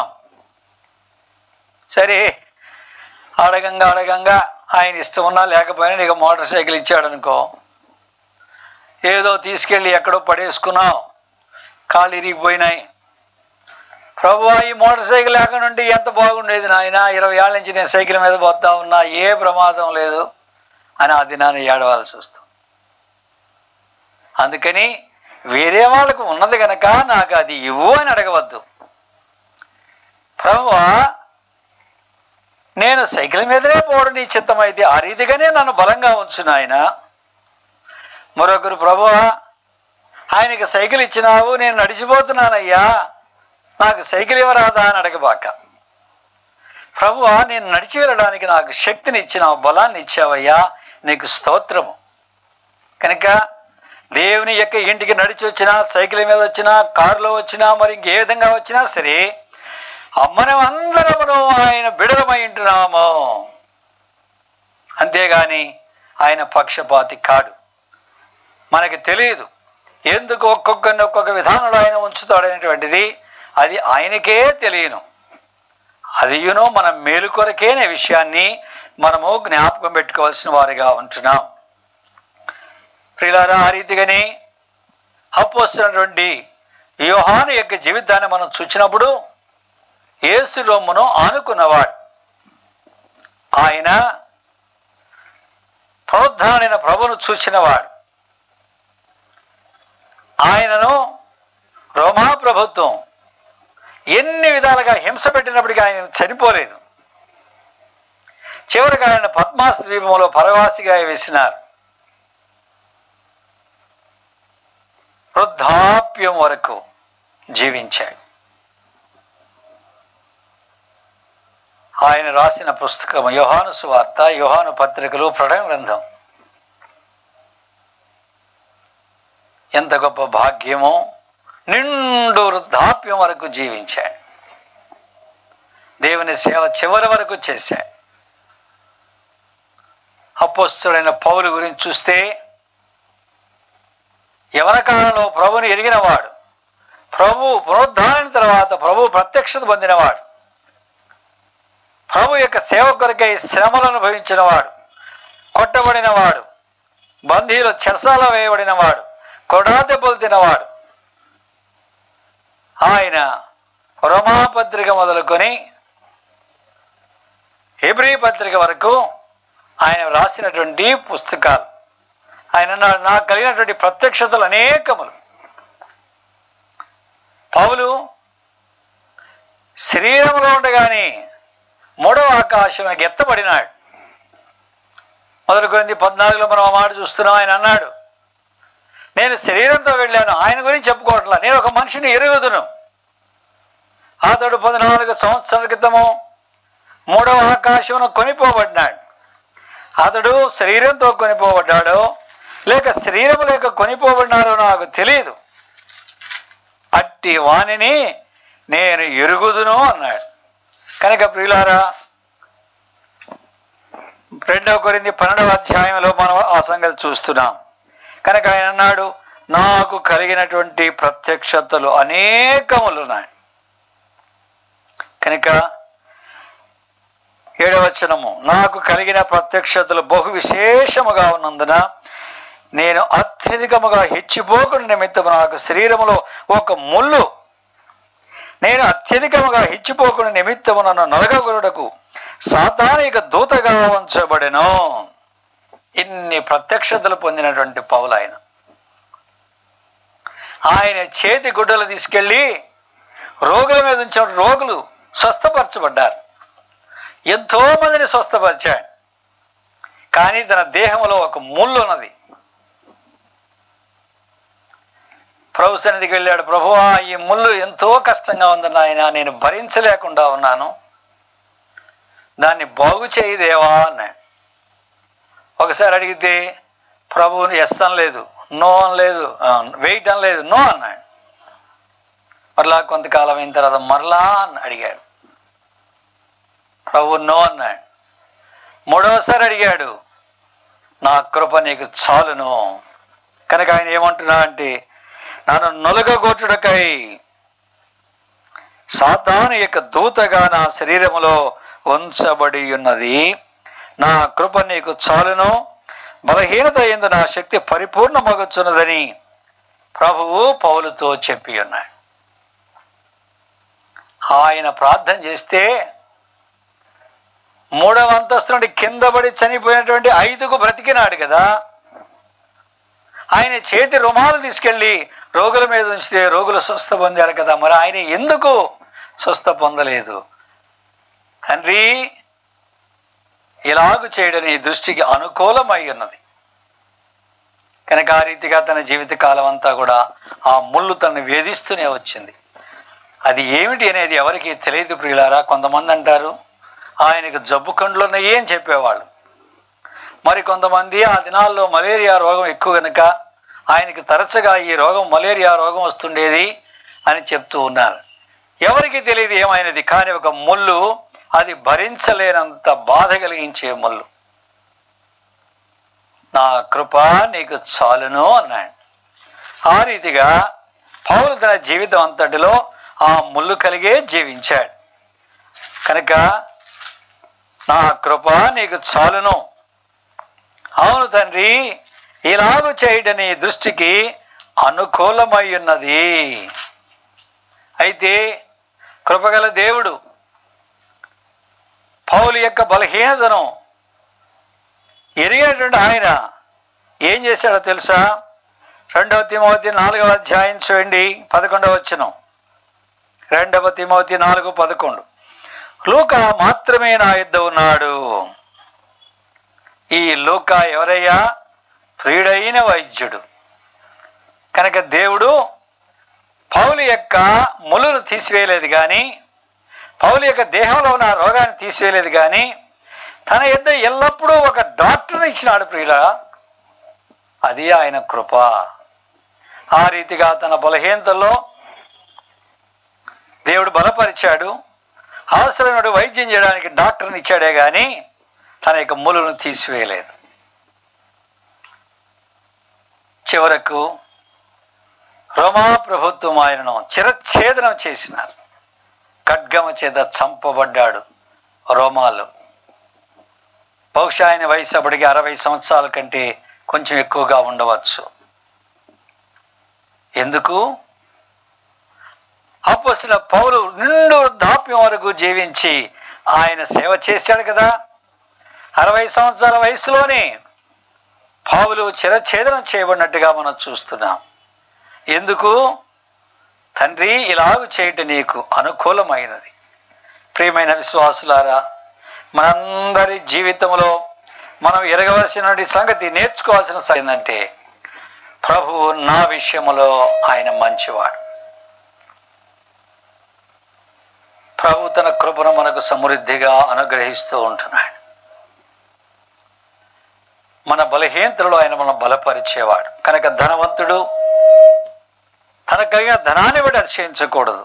[SPEAKER 1] సరే అడగంగా అడగంగా ఆయన ఇష్టం ఉన్నా లేకపోయినా నీకు మోటార్ సైకిల్ ఇచ్చాడు అనుకో ఏదో తీసుకెళ్ళి ఎక్కడో పడేసుకున్నావు కాళ్ళు ఇరిగిపోయినాయి ప్రభు ఈ మోటార్ సైకిల్ లేకుండా ఉంటే ఎంత బాగుండేది నాయన ఇరవై ఏళ్ళ నుంచి నేను సైకిల్ మీద పోతా ఉన్నా ఏ ప్రమాదం లేదు అని ఆ దినాన్ని ఏడవాల్సి వస్తుంది అందుకని వేరే వాళ్ళకు ఉన్నది గనక నాకు అది ఇవ్వు అని అడగవద్దు ప్రభువా నేను సైకిల్ మీదనే పోవడం నీ చిత్తమైతే ఆ రీతిగానే నన్ను బలంగా ఉంచు నాయన మరొకరు ప్రభువా ఆయనకి సైకిల్ ఇచ్చినావు నేను నడిచిపోతున్నానయ్యా నాకు సైకిల్ ఇవ్వరాదా అని అడగబాక ప్రభువా నేను నడిచి వెళ్ళడానికి నాకు శక్తిని ఇచ్చినావు బలాన్ని ఇచ్చావయ్యా నీకు స్తోత్రము కనుక దేవుని యొక్క ఇంటికి నడిచి వచ్చినా సైకిల్ మీద వచ్చినా కారులో వచ్చినా మరి ఇంకే విధంగా వచ్చినా సరే మనం అందరమును ఆయన బిడలమై ఉంటున్నాము అంతేగాని ఆయన పక్షపాతి కాడు మనకి తెలియదు ఎందుకు ఒక్కొక్కరిని ఒక్కొక్క విధానంలో ఆయన ఉంచుతాడనేటువంటిది అది ఆయనకే తెలియను అదియును మన మేలు కొరకే అనే విషయాన్ని మనము జ్ఞాపకం పెట్టుకోవాల్సిన వారిగా ఉంటున్నాం ప్రియులారా ఆ రీతిగానే అపోస్తున్నటువంటి యోహాను యొక్క జీవితాన్ని మనం చూసినప్పుడు యేసు రొమ్మును ఆనుకున్నవాడు ఆయన పునరుద్ధారైన ప్రభును చూసినవాడు ఆయనను రోమా ప్రభుత్వం ఎన్ని విధాలుగా హింస పెట్టినప్పటికీ ఆయన చనిపోలేదు చివరికి ఆయన పద్మాస ద్వీపంలో పరవాసిగా వేసినారు వృద్ధాప్యం వరకు జీవించాడు ఆయన రాసిన పుస్తకం యోహాను సువార్త యోహాను పత్రికలు ప్రణయ గ్రంథం ఎంత గొప్ప భాగ్యమో నిండు వృద్ధాప్యం వరకు జీవించాడు దేవుని సేవ చివరి వరకు చేశాడు అపోస్తుడైన పౌలు గురించి చూస్తే యవన కాలంలో ప్రభుని ఎరిగినవాడు ప్రభు పునరుద్ధారణ తర్వాత ప్రభు ప్రత్యక్షత పొందినవాడు ప్రభు యొక్క సేవ కొరకై శ్రమలను అనుభవించినవాడు కొట్టబడినవాడు బందీలు చెరసాల వేయబడినవాడు కొడా దెబ్బలు తినవాడు ఆయన రోమాపత్రిక మొదలుకొని హెబ్రీ పత్రిక వరకు ఆయన రాసినటువంటి పుస్తకాలు ఆయన అన్నాడు నాకు కలిగినటువంటి ప్రత్యక్షతలు అనేకములు పౌలు శరీరంలో ఉండగానే మూడవ ఆకాశం ఎత్తబడినాడు మొదలు కొరింది పద్నాలుగులో మనం ఆ మాట చూస్తున్నాం ఆయన అన్నాడు నేను శరీరంతో వెళ్ళాను ఆయన గురించి చెప్పుకోవట్లా నేను ఒక మనిషిని ఎరుగుదును అతడు పద్నాలుగు సంవత్సరాల క్రితము మూడవ ఆకాశమును కొనిపోబడినాడు అతడు శరీరంతో కొనిపోబడ్డాడో లేక శరీరం లేక కొనిపోబడినాడో నాకు తెలియదు అట్టి వాణిని నేను ఎరుగుదును అన్నాడు కనుక ప్రియులారా రెండవ కొరింది పన్నెండవ అధ్యాయంలో మనం ఆ సంగతి చూస్తున్నాం కనుక ఆయన అన్నాడు నాకు కలిగినటువంటి ప్రత్యక్షతలు అనేకములు ఉన్నాయి కనుక ఏడవచనము నాకు కలిగిన ప్రత్యక్షతలు బహు విశేషముగా ఉన్నందున నేను అత్యధికముగా హెచ్చిపోకుని నిమిత్తము నాకు శరీరములో ఒక ముళ్ళు నేను అత్యధికముగా హెచ్చిపోకుని నిమిత్తము నన్ను నరగగురుడకు సాతానిక దూతగా ఉంచబడెను ఇన్ని ప్రత్యక్షతలు పొందినటువంటి పౌలు ఆయన ఆయన చేతి గుడ్డలు తీసుకెళ్ళి రోగుల మీద ఉంచిన రోగులు స్వస్థపరచబడ్డారు ఎంతో మందిని స్వస్థపరిచాడు కానీ తన దేహంలో ఒక ముళ్ళు ఉన్నది ప్రభు సన్నిధికి వెళ్ళాడు ప్రభువా ఈ ముళ్ళు ఎంతో కష్టంగా ఉంది నాయన నేను భరించలేకుండా ఉన్నాను దాన్ని బాగు చేయి దేవా అన్నాడు ఒకసారి అడిగితే ప్రభువుని ఎస్ అనలేదు నో అనలేదు వెయిట్ అనలేదు నో అన్నాడు మరలా కొంతకాలం అయిన తర్వాత మరలా అని అడిగాడు ప్రభు నో అన్నాడు మూడవసారి అడిగాడు నా కృప నీకు చాలును కనుక ఆయన ఏమంటున్నా అంటే నన్ను నొలగగొట్టుడకై సాతాను యొక్క దూతగా నా శరీరములో ఉంచబడి ఉన్నది నా కృప నీకు చాలును బలహీనత ఎందు నా శక్తి పరిపూర్ణమగుచున్నదని ప్రభువు పౌలుతో చెప్పి ఉన్నాడు ఆయన ప్రార్థన చేస్తే మూడవ అంతస్తు నుండి కింద పడి చనిపోయినటువంటి ఐదుకు బ్రతికినాడు కదా ఆయన చేతి రుమాలు తీసుకెళ్లి రోగుల మీద ఉంచితే రోగులు స్వస్థ పొందారు కదా మరి ఆయన ఎందుకు స్వస్థ పొందలేదు తండ్రి ఇలాగు చేయడం నీ దృష్టికి అనుకూలమై ఉన్నది కనుక ఆ రీతిగా తన జీవిత కాలం అంతా కూడా ఆ ముళ్ళు తనను వేధిస్తూనే వచ్చింది అది ఏమిటి అనేది ఎవరికి తెలియదు ప్రియులారా కొంతమంది అంటారు ఆయనకు జబ్బు కండ్లున్నాయి అని చెప్పేవాళ్ళు మరి కొంతమంది ఆ దినాల్లో మలేరియా రోగం ఎక్కువ కనుక ఆయనకి తరచుగా ఈ రోగం మలేరియా రోగం వస్తుండేది అని చెప్తూ ఉన్నారు ఎవరికి తెలియదు ఏమైనది కానీ ఒక ముళ్ళు అది భరించలేనంత బాధ కలిగించే ముళ్ళు నా కృప నీకు చాలును అన్నాడు ఆ రీతిగా పౌలు తన జీవితం అంతటిలో ఆ ముళ్ళు కలిగే జీవించాడు కనుక నా కృప నీకు చాలును అవును తండ్రి ఇలాగు చేయడం నీ దృష్టికి అనుకూలమై ఉన్నది అయితే కృపగల దేవుడు పౌలు యొక్క బలహీనతను ఎరిగినటువంటి ఆయన ఏం చేశాడో తెలుసా రెండవ తిమోతి నాలుగవ అధ్యాయం చూడండి పదకొండవ వచనం రెండవ తిమోతి నాలుగు పదకొండు లూక మాత్రమే నా యుద్ధ ఉన్నాడు ఈ లూక ఎవరయ్యా ప్రియుడైన వైద్యుడు కనుక దేవుడు పౌలు యొక్క ములును తీసివేయలేదు కానీ పౌలు యొక్క దేహంలో ఉన్న రోగాన్ని తీసివేయలేదు కానీ తన యుద్ధ ఎల్లప్పుడూ ఒక డాక్టర్ని ఇచ్చినాడు ప్రియుల అది ఆయన కృప ఆ రీతిగా తన బలహీనతల్లో దేవుడు బలపరిచాడు అవసరమైన వైద్యం చేయడానికి డాక్టర్ని ఇచ్చాడే కానీ తన యొక్క ములును తీసివేయలేదు చివరకు రోమా ప్రభుత్వం ఆయనను చిరఛేదనం చేసినారు ఖడ్గమ చేత చంపబడ్డాడు రోమాలో బహుశా ఆయన వయసు అప్పటికి అరవై సంవత్సరాల కంటే కొంచెం ఎక్కువగా ఉండవచ్చు ఎందుకు అప్పసిన పౌరు నిండు వృద్ధాప్యం వరకు జీవించి ఆయన సేవ చేశాడు కదా అరవై సంవత్సరాల వయసులోనే పావులు చిరఛేదనం చేయబడినట్టుగా మనం చూస్తున్నాం ఎందుకు తండ్రి ఇలాగు చేయటం నీకు అనుకూలమైనది ప్రియమైన విశ్వాసులారా మనందరి జీవితంలో మనం ఎరగవలసిన సంగతి నేర్చుకోవాల్సిన సంగతి ఏంటంటే ప్రభువు నా విషయములో ఆయన మంచివాడు ప్రభు తన కృపను మనకు సమృద్ధిగా అనుగ్రహిస్తూ ఉంటున్నాడు మన బలహీనతలో ఆయన మనం బలపరిచేవాడు కనుక ధనవంతుడు తన కలిగిన ధనాన్ని బట్టి అతిశయించకూడదు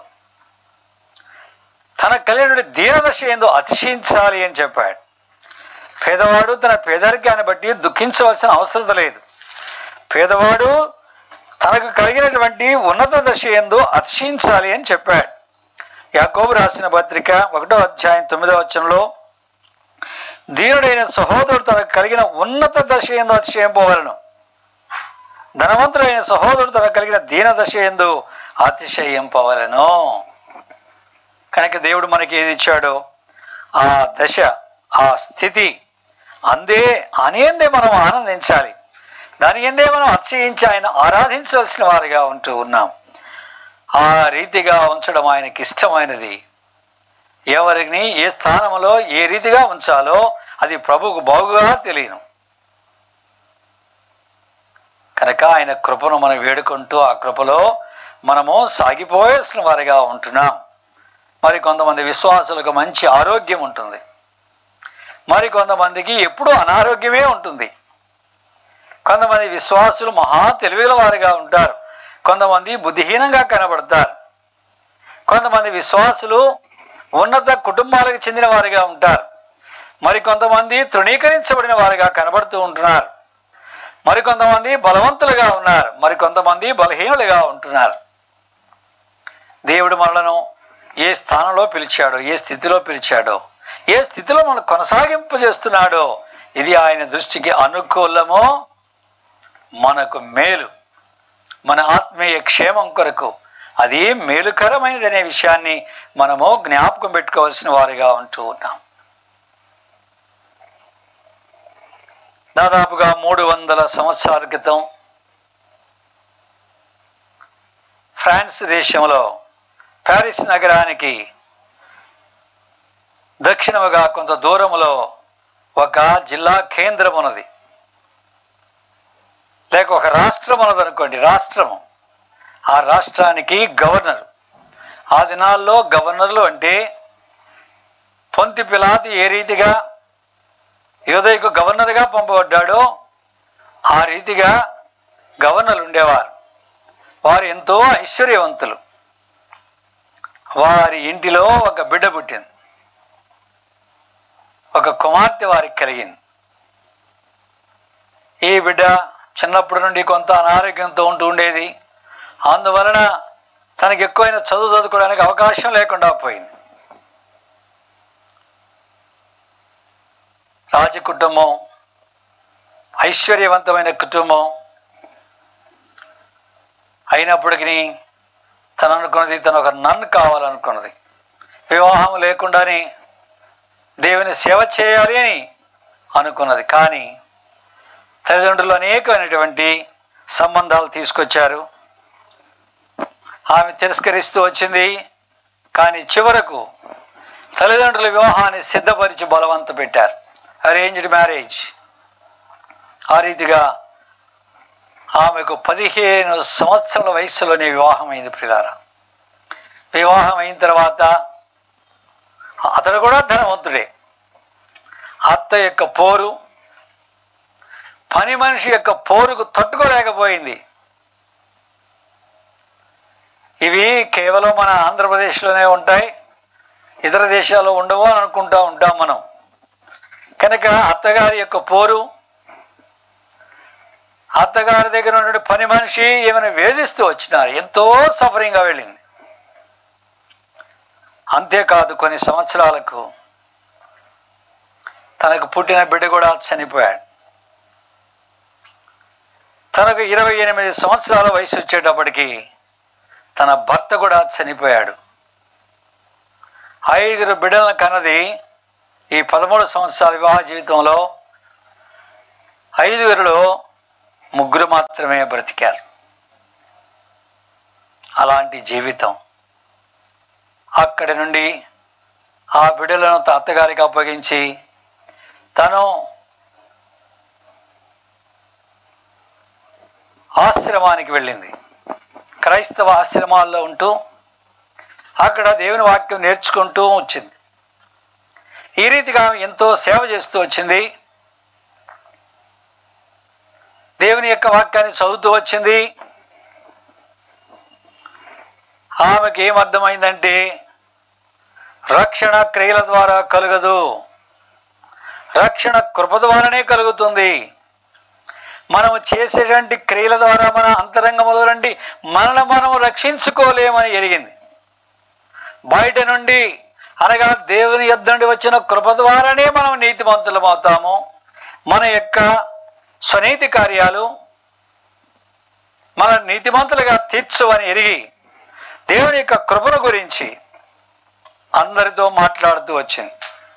[SPEAKER 1] తన కలిగిన దీనదశ ఏందో అతిశయించాలి అని చెప్పాడు పేదవాడు తన పేదరికాన్ని బట్టి దుఃఖించవలసిన అవసరం లేదు పేదవాడు తనకు కలిగినటువంటి ఉన్నత దశ ఎందు అతిశయించాలి అని చెప్పాడు యాకోబు రాసిన పత్రిక ఒకటో అధ్యాయం తొమ్మిదో వచనంలో దీనుడైన సహోదరుడు తనకు కలిగిన ఉన్నత దశ ఎందు అతిశయింపవలను ధనవంతుడైన సహోదరుడు తనకు కలిగిన దీన దశ ఎందు అతిశయింపవలను కనుక దేవుడు మనకి ఏది ఇచ్చాడో ఆ దశ ఆ స్థితి అందే అనేందే మనం ఆనందించాలి దాని ఎందే మనం అతిశయించి ఆయన ఆరాధించవలసిన వారిగా ఉంటూ ఉన్నాం ఆ రీతిగా ఉంచడం ఆయనకి ఇష్టమైనది ఎవరిని ఏ స్థానంలో ఏ రీతిగా ఉంచాలో అది ప్రభువుకు బాగుగా తెలియను కనుక ఆయన కృపను మనం వేడుకుంటూ ఆ కృపలో మనము సాగిపోయాల్సిన వారిగా ఉంటున్నాం మరి కొంతమంది విశ్వాసులకు మంచి ఆరోగ్యం ఉంటుంది మరి కొంతమందికి ఎప్పుడూ అనారోగ్యమే ఉంటుంది కొంతమంది విశ్వాసులు మహా తెలివిగల వారిగా ఉంటారు కొంతమంది బుద్ధిహీనంగా కనబడతారు కొంతమంది విశ్వాసులు ఉన్నత కుటుంబాలకు చెందిన వారిగా ఉంటారు మరి కొంతమంది తృణీకరించబడిన వారిగా కనబడుతూ ఉంటున్నారు మరి కొంతమంది బలవంతులుగా ఉన్నారు మరి కొంతమంది బలహీనులుగా ఉంటున్నారు దేవుడు మనలను ఏ స్థానంలో పిలిచాడో ఏ స్థితిలో పిలిచాడో ఏ స్థితిలో మనం కొనసాగింపు చేస్తున్నాడో ఇది ఆయన దృష్టికి అనుకూలమో మనకు మేలు మన ఆత్మీయ క్షేమం కొరకు అది మేలుకరమైనది అనే విషయాన్ని మనము జ్ఞాపకం పెట్టుకోవాల్సిన వారిగా ఉంటూ ఉన్నాం దాదాపుగా మూడు వందల సంవత్సరాల క్రితం ఫ్రాన్స్ దేశంలో ప్యారిస్ నగరానికి దక్షిణముగా కొంత దూరములో ఒక జిల్లా కేంద్రం ఉన్నది లేక ఒక రాష్ట్రం ఉన్నది అనుకోండి రాష్ట్రము ఆ రాష్ట్రానికి గవర్నర్ ఆ దినాల్లో గవర్నర్లు అంటే పొంతి పిలాతి ఏ రీతిగా యోదయకు గవర్నర్గా పంపబడ్డాడో ఆ రీతిగా గవర్నర్లు ఉండేవారు వారు ఎంతో ఐశ్వర్యవంతులు వారి ఇంటిలో ఒక బిడ్డ పుట్టింది ఒక కుమార్తె వారికి కలిగింది ఈ బిడ్డ చిన్నప్పటి నుండి కొంత అనారోగ్యంతో ఉంటూ ఉండేది అందువలన తనకి ఎక్కువైన చదువు చదువుకోవడానికి అవకాశం లేకుండా పోయింది రాజ కుటుంబం ఐశ్వర్యవంతమైన కుటుంబం అయినప్పటికీ తను అనుకున్నది తను ఒక నన్ను కావాలనుకున్నది వివాహం లేకుండానే దేవుని సేవ చేయాలి అని అనుకున్నది కానీ తల్లిదండ్రులు అనేకమైనటువంటి సంబంధాలు తీసుకొచ్చారు ఆమె తిరస్కరిస్తూ వచ్చింది కానీ చివరకు తల్లిదండ్రుల వివాహాన్ని సిద్ధపరిచి బలవంత పెట్టారు అరేంజ్డ్ మ్యారేజ్ ఆ రీతిగా ఆమెకు పదిహేను సంవత్సరాల వయసులోనే వివాహం అయింది ప్రిలారా వివాహం అయిన తర్వాత అతడు కూడా ధనవంతుడే అత్త యొక్క పోరు పని మనిషి యొక్క పోరుకు తట్టుకోలేకపోయింది ఇవి కేవలం మన ఆంధ్రప్రదేశ్లోనే ఉంటాయి ఇతర దేశాల్లో ఉండవు అని అనుకుంటా ఉంటాం మనం కనుక అత్తగారి యొక్క పోరు అత్తగారి దగ్గర ఉన్నటువంటి పని మనిషి ఏమైనా వేధిస్తూ వచ్చినారు ఎంతో సఫరింగ్గా వెళ్ళింది అంతేకాదు కొన్ని సంవత్సరాలకు తనకు పుట్టిన బిడ్డ కూడా చనిపోయాడు తనకు ఇరవై ఎనిమిది సంవత్సరాల వయసు వచ్చేటప్పటికి తన భర్త కూడా చనిపోయాడు ఐదుగురు బిడ్డలను కన్నది ఈ పదమూడు సంవత్సరాల వివాహ జీవితంలో ఐదుగురిలో ముగ్గురు మాత్రమే బ్రతికారు అలాంటి జీవితం అక్కడి నుండి ఆ బిడ్డలను తాతగారికి అప్పగించి తను ఆశ్రమానికి వెళ్ళింది క్రైస్తవ ఆశ్రమాల్లో ఉంటూ అక్కడ దేవుని వాక్యం నేర్చుకుంటూ వచ్చింది ఈ రీతిగా ఆమె ఎంతో సేవ చేస్తూ వచ్చింది దేవుని యొక్క వాక్యాన్ని చదువుతూ వచ్చింది ఆమెకి ఏమర్థమైందంటే రక్షణ క్రియల ద్వారా కలగదు రక్షణ కృప ద్వారానే కలుగుతుంది మనము చేసేటువంటి క్రియల ద్వారా మన అంతరంగములో నుండి మనల్ని మనం రక్షించుకోలేమని ఎరిగింది బయట నుండి అనగా దేవుని యొద్ద నుండి వచ్చిన కృప ద్వారానే మనం నీతిమంతులం అవుతాము మన యొక్క స్వనీతి కార్యాలు మన నీతిమంతులుగా తీర్చు అని ఎరిగి దేవుని యొక్క కృపను గురించి అందరితో మాట్లాడుతూ వచ్చింది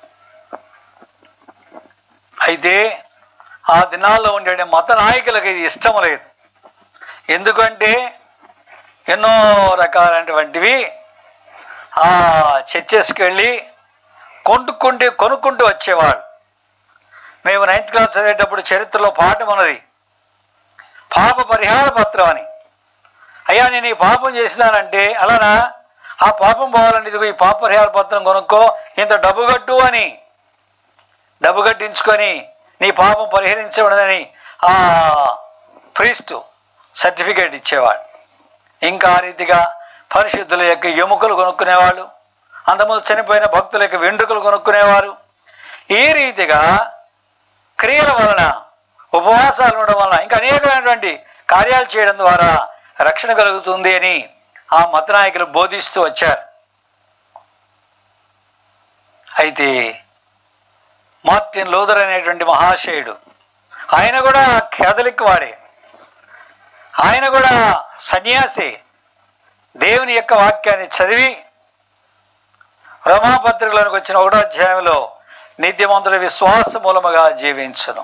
[SPEAKER 1] అయితే ఆ దినాల్లో ఉండే మత నాయకులకు ఇది ఇష్టం లేదు ఎందుకంటే ఎన్నో రకాలైనటువంటివి ఆ చర్చెస్కి వెళ్ళి కొనుక్కుంటే కొనుక్కుంటూ వచ్చేవాడు మేము నైన్త్ క్లాస్ చదివేటప్పుడు చరిత్రలో పాఠం ఉన్నది పాప పరిహార పత్రం అని అయ్యా నేను ఈ పాపం చేసినానంటే అలానా ఆ పాపం పోవాలంటే ఇదిగో ఈ పాప పరిహార పత్రం కొనుక్కో ఇంత డబ్బు కట్టు అని డబ్బు కట్టించుకొని నీ పాపం పరిహరించబడదని ఆ ప్రీస్టు సర్టిఫికేట్ ఇచ్చేవాడు ఇంకా ఆ రీతిగా పరిశుద్ధుల యొక్క ఎముకలు కొనుక్కునేవాళ్ళు అంతకుముందు చనిపోయిన భక్తుల యొక్క వెంట్రుకలు కొనుక్కునేవారు ఈ రీతిగా క్రియల వలన ఉపవాసాలు ఉండడం వలన ఇంకా అనేకమైనటువంటి కార్యాలు చేయడం ద్వారా రక్షణ కలుగుతుంది అని ఆ మత నాయకులు బోధిస్తూ వచ్చారు అయితే మార్టిన్ లూథర్ అనేటువంటి మహాశయుడు ఆయన కూడా కేథలిక్ వాడే ఆయన కూడా సన్యాసి దేవుని యొక్క వాక్యాన్ని చదివి రమాపత్రికలోనికి వచ్చిన ఒకటో అధ్యాయంలో నీతిమంతుడు విశ్వాస మూలముగా జీవించును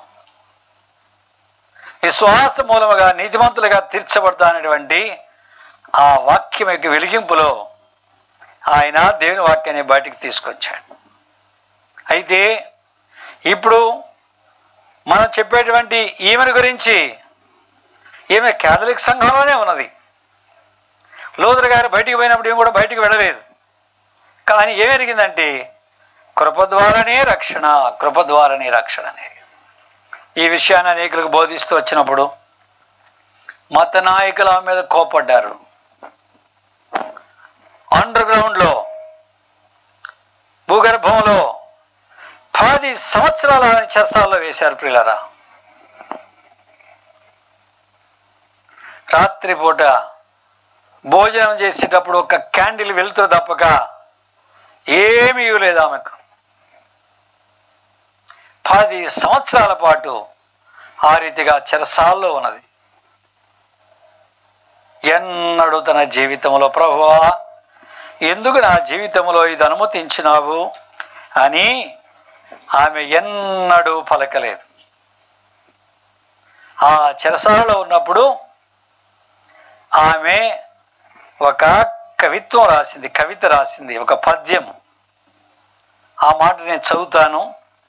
[SPEAKER 1] విశ్వాస మూలముగా నీతిమంతులుగా తీర్చబడతానటువంటి ఆ వాక్యం యొక్క వెలిగింపులో ఆయన దేవుని వాక్యాన్ని బయటికి తీసుకొచ్చాడు అయితే ఇప్పుడు మనం చెప్పేటువంటి ఈమెను గురించి ఈమె కేథలిక్ సంఘంలోనే ఉన్నది లోదర్ గారు బయటికి పోయినప్పుడు ఈమె కూడా బయటికి వెళ్ళలేదు కానీ ఏమెరిగిందంటే కృప ద్వారానే రక్షణ కృప ద్వారానే రక్షణ అనేది ఈ విషయాన్ని అనేకులకు బోధిస్తూ వచ్చినప్పుడు మత నాయకులు ఆమె మీద కోపడ్డారు అండర్ గ్రౌండ్లో భూగర్భంలో పది సంవత్సరాల ఆమెను చెరసాల్లో వేశారు ప్రియులరా రాత్రిపూట భోజనం చేసేటప్పుడు ఒక క్యాండిల్ వెలుతురు తప్పక ఏమీ ఇవ్వలేదు ఆమెకు పది సంవత్సరాల పాటు ఆ రీతిగా చెరసాల్లో ఉన్నది ఎన్నడూ తన జీవితంలో ప్రభువా ఎందుకు నా జీవితంలో ఇది అనుమతించినావు అని ఆమె ఎన్నడూ పలకలేదు ఆ చెరసాలలో ఉన్నప్పుడు ఆమె ఒక కవిత్వం రాసింది కవిత రాసింది ఒక పద్యం ఆ మాట నేను చదువుతాను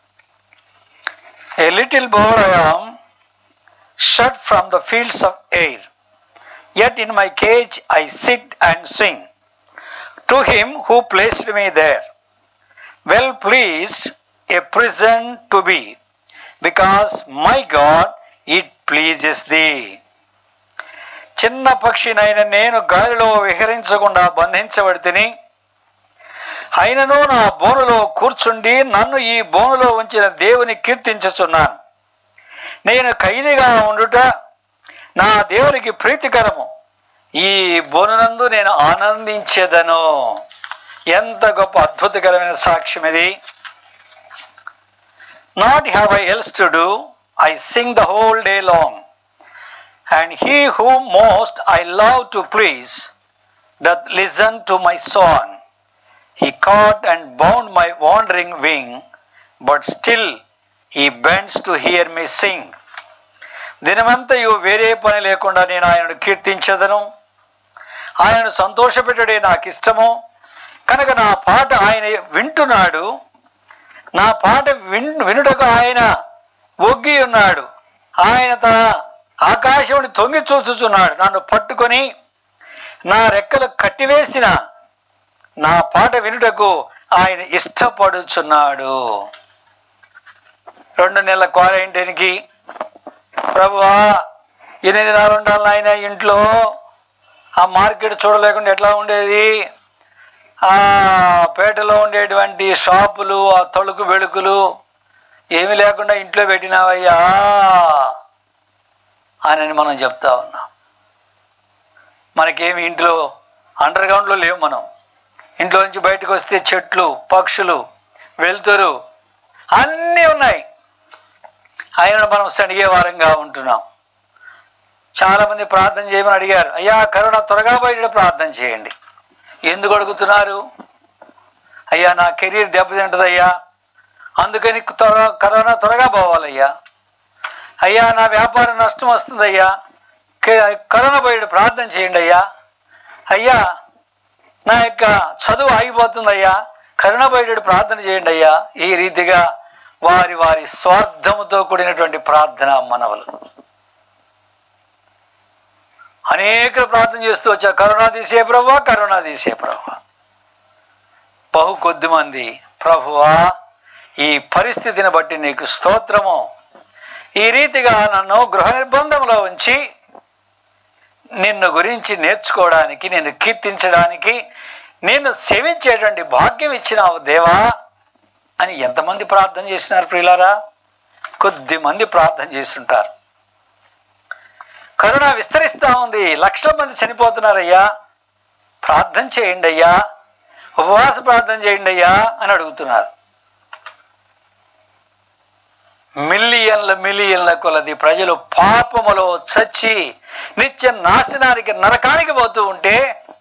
[SPEAKER 1] a little bird I am shut from the fields of air yet in my cage I sit and sing to him who placed me there. Well pleased a prison to be, because my God it pleases thee. చిన్న పక్షినైన నేను గాలిలో విహరించకుండా బంధించబడితిని అయినను నా బోనులో కూర్చుండి నన్ను ఈ బోనులో ఉంచిన దేవుని కీర్తించుచున్నాను నేను ఖైదీగా ఉండుట నా దేవునికి ప్రీతికరము ఈ బోనునందు నేను ఆనందించేదను ఎంత గొప్ప అద్భుతకరమైన సాక్ష్యం ఇది naught have I else to do I sing the whole day long and he who most I love to please doth listen to my song he caught and bound my wandering wing but still he bends to hear me sing దినమంతయు వేరే పని లేకుండా నేను ఆయనను కీర్తించదను ఆయనను సంతోషపెట్టడే నాకు ఇష్టము కనుక నా పాట ఆయన వింటున్నాడు నా పాట విన్ వినుటకు ఆయన ఒగ్గి ఉన్నాడు ఆయన తన ఆకాశముని తొంగి చూచుచున్నాడు నన్ను పట్టుకొని నా రెక్కలు కట్టివేసిన నా పాట వినుటకు ఆయన ఇష్టపడుచున్నాడు రెండు నెలల క్వారంటైన్కి ప్రభువా ఎనిమిది దినాలు ఉండాలి ఆయన ఇంట్లో ఆ మార్కెట్ చూడలేకుండా ఎట్లా ఉండేది ఆ పేటలో ఉండేటువంటి షాపులు ఆ తలుకు వెలుకులు ఏమీ లేకుండా ఇంట్లో పెట్టినావయ్యా అని మనం చెప్తా ఉన్నాం మనకేమి ఇంట్లో అండర్ గ్రౌండ్లో లేవు మనం ఇంట్లో నుంచి బయటకు వస్తే చెట్లు పక్షులు వెలుతురు అన్నీ ఉన్నాయి ఆయనను మనం సణిగే వారంగా ఉంటున్నాం చాలా మంది ప్రార్థన చేయమని అడిగారు అయ్యా కరోనా త్వరగా బయట ప్రార్థన చేయండి ఎందుకు అడుగుతున్నారు అయ్యా నా కెరీర్ దెబ్బతింటదయ్యా అందుకని త్వర కరోనా త్వరగా పోవాలయ్యా అయ్యా నా వ్యాపారం నష్టం వస్తుందయ్యా కే- కరోనా బయట ప్రార్థన చేయండి అయ్యా అయ్యా నా యొక్క చదువు ఆగిపోతుందయ్యా కరుణ బయట ప్రార్థన చేయండి అయ్యా ఈ రీతిగా వారి వారి స్వార్థముతో కూడినటువంటి ప్రార్థన మనవలు అనేక ప్రార్థన చేస్తూ వచ్చారు కరోనా తీసే ప్రభా కరోనా తీసే ప్రభా బహు కొద్ది మంది ప్రభువా ఈ పరిస్థితిని బట్టి నీకు స్తోత్రము ఈ రీతిగా నన్ను గృహ నిర్బంధంలో ఉంచి నిన్ను గురించి నేర్చుకోవడానికి నిన్ను కీర్తించడానికి నిన్ను సేవించేటువంటి భాగ్యం ఇచ్చినావు దేవా అని ఎంతమంది ప్రార్థన చేసినారు ప్రియులారా కొద్ది మంది ప్రార్థన చేస్తుంటారు కరుణ విస్తరిస్తా ఉంది లక్షల మంది చనిపోతున్నారయ్యా ప్రార్థన చేయండి అయ్యా ఉపవాస ప్రార్థన చేయండి అయ్యా అని అడుగుతున్నారు మిలియన్ల మిలియన్ల కొలది ప్రజలు పాపములో చచ్చి నిత్య నాశనానికి నరకానికి పోతూ ఉంటే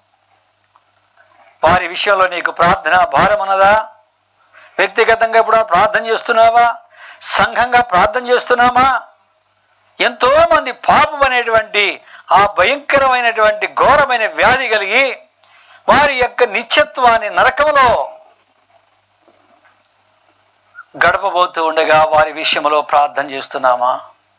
[SPEAKER 1] వారి విషయంలో నీకు ప్రార్థన భారం అన్నదా వ్యక్తిగతంగా ఇప్పుడు ప్రార్థన చేస్తున్నావా సంఘంగా ప్రార్థన చేస్తున్నామా ఎంతో మంది పాపం అనేటువంటి ఆ భయంకరమైనటువంటి ఘోరమైన వ్యాధి కలిగి వారి యొక్క నిత్యత్వాన్ని నరకంలో గడపబోతూ ఉండగా వారి విషయంలో ప్రార్థన చేస్తున్నామా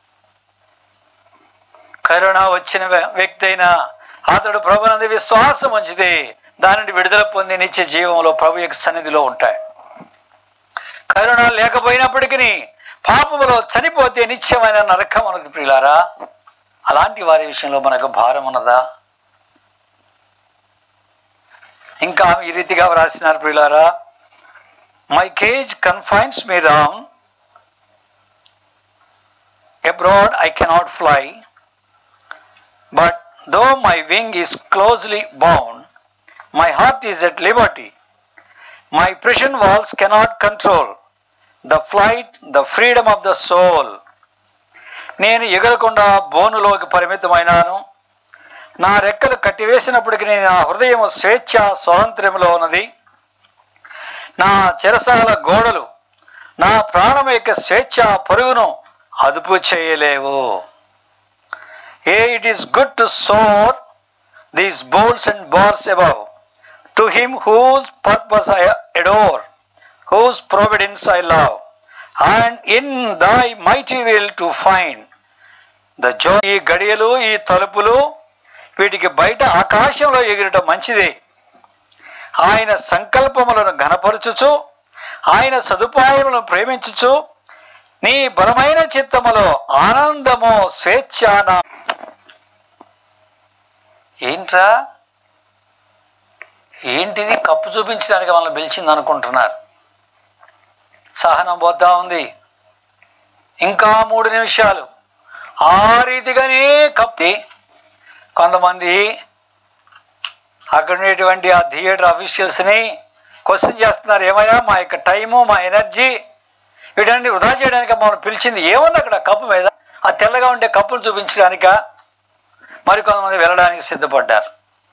[SPEAKER 1] కరోనా వచ్చిన వ్య- వ్యక్తి అయినా అతడు ప్రభునందు విశ్వాసం ఉంచితే దాని నుండి విడుదల పొంది నిత్య జీవంలో ప్రభు యొక్క సన్నిధిలో ఉంటాయి కరోనా లేకపోయినప్పటికీ పాపములో చనిపోతే నిత్యమైన నరకం అన్నది ప్రియులారా అలాంటి వారి విషయంలో మనకు భారం ఉన్నదా ఇంకా ఈ రీతిగా వ్రాసినారు ప్రియులారా my cage confines me round abroad I cannot fly but though my wing is closely bound my heart is at liberty my prison walls cannot control the flight, the freedom of the soul. నేను ఎగరకుండా బోనులోకి పరిమితమైనాను నా రెక్కలు కట్టివేసినప్పటికీ నేను నా హృదయం స్వేచ్ఛ స్వాతంత్ర్యంలో ఉన్నది నా చెరసాల గోడలు నా ప్రాణం యొక్క స్వేచ్ఛ పరుగును అదుపు చేయలేవు ఏ it is good to soar these bolts and bars above to him whose purpose I adore whose providence I love and in thy mighty will to find the joy ఈ గడియలు ఈ తలుపులు వీటికి బయట ఆకాశంలో ఎగిరటం మంచిదే ఆయన సంకల్పములను ఘనపరచుచు ఆయన సదుపాయములను ప్రేమించుచు నీ బలమైన చిత్తములో ఆనందము స్వేచ్ఛ నా ఏంట్రా ఏంటిది కప్పు చూపించడానికి మనల్ని పిలిచింది అనుకుంటున్నారు సహనం పోతా ఉంది ఇంకా మూడు నిమిషాలు ఆ రీతిగానే కప్పి కొంతమంది అక్కడ ఉండేటువంటి ఆ థియేటర్ అఫీషియల్స్ని క్వశ్చన్ చేస్తున్నారు ఏమయ్యా మా యొక్క టైము మా ఎనర్జీ వీటన్ని వృధా చేయడానికి మనం పిలిచింది ఏముంది అక్కడ కప్పు మీద ఆ తెల్లగా ఉండే కప్పులు చూపించడానిక మరి కొంతమంది వెళ్ళడానికి సిద్ధపడ్డారు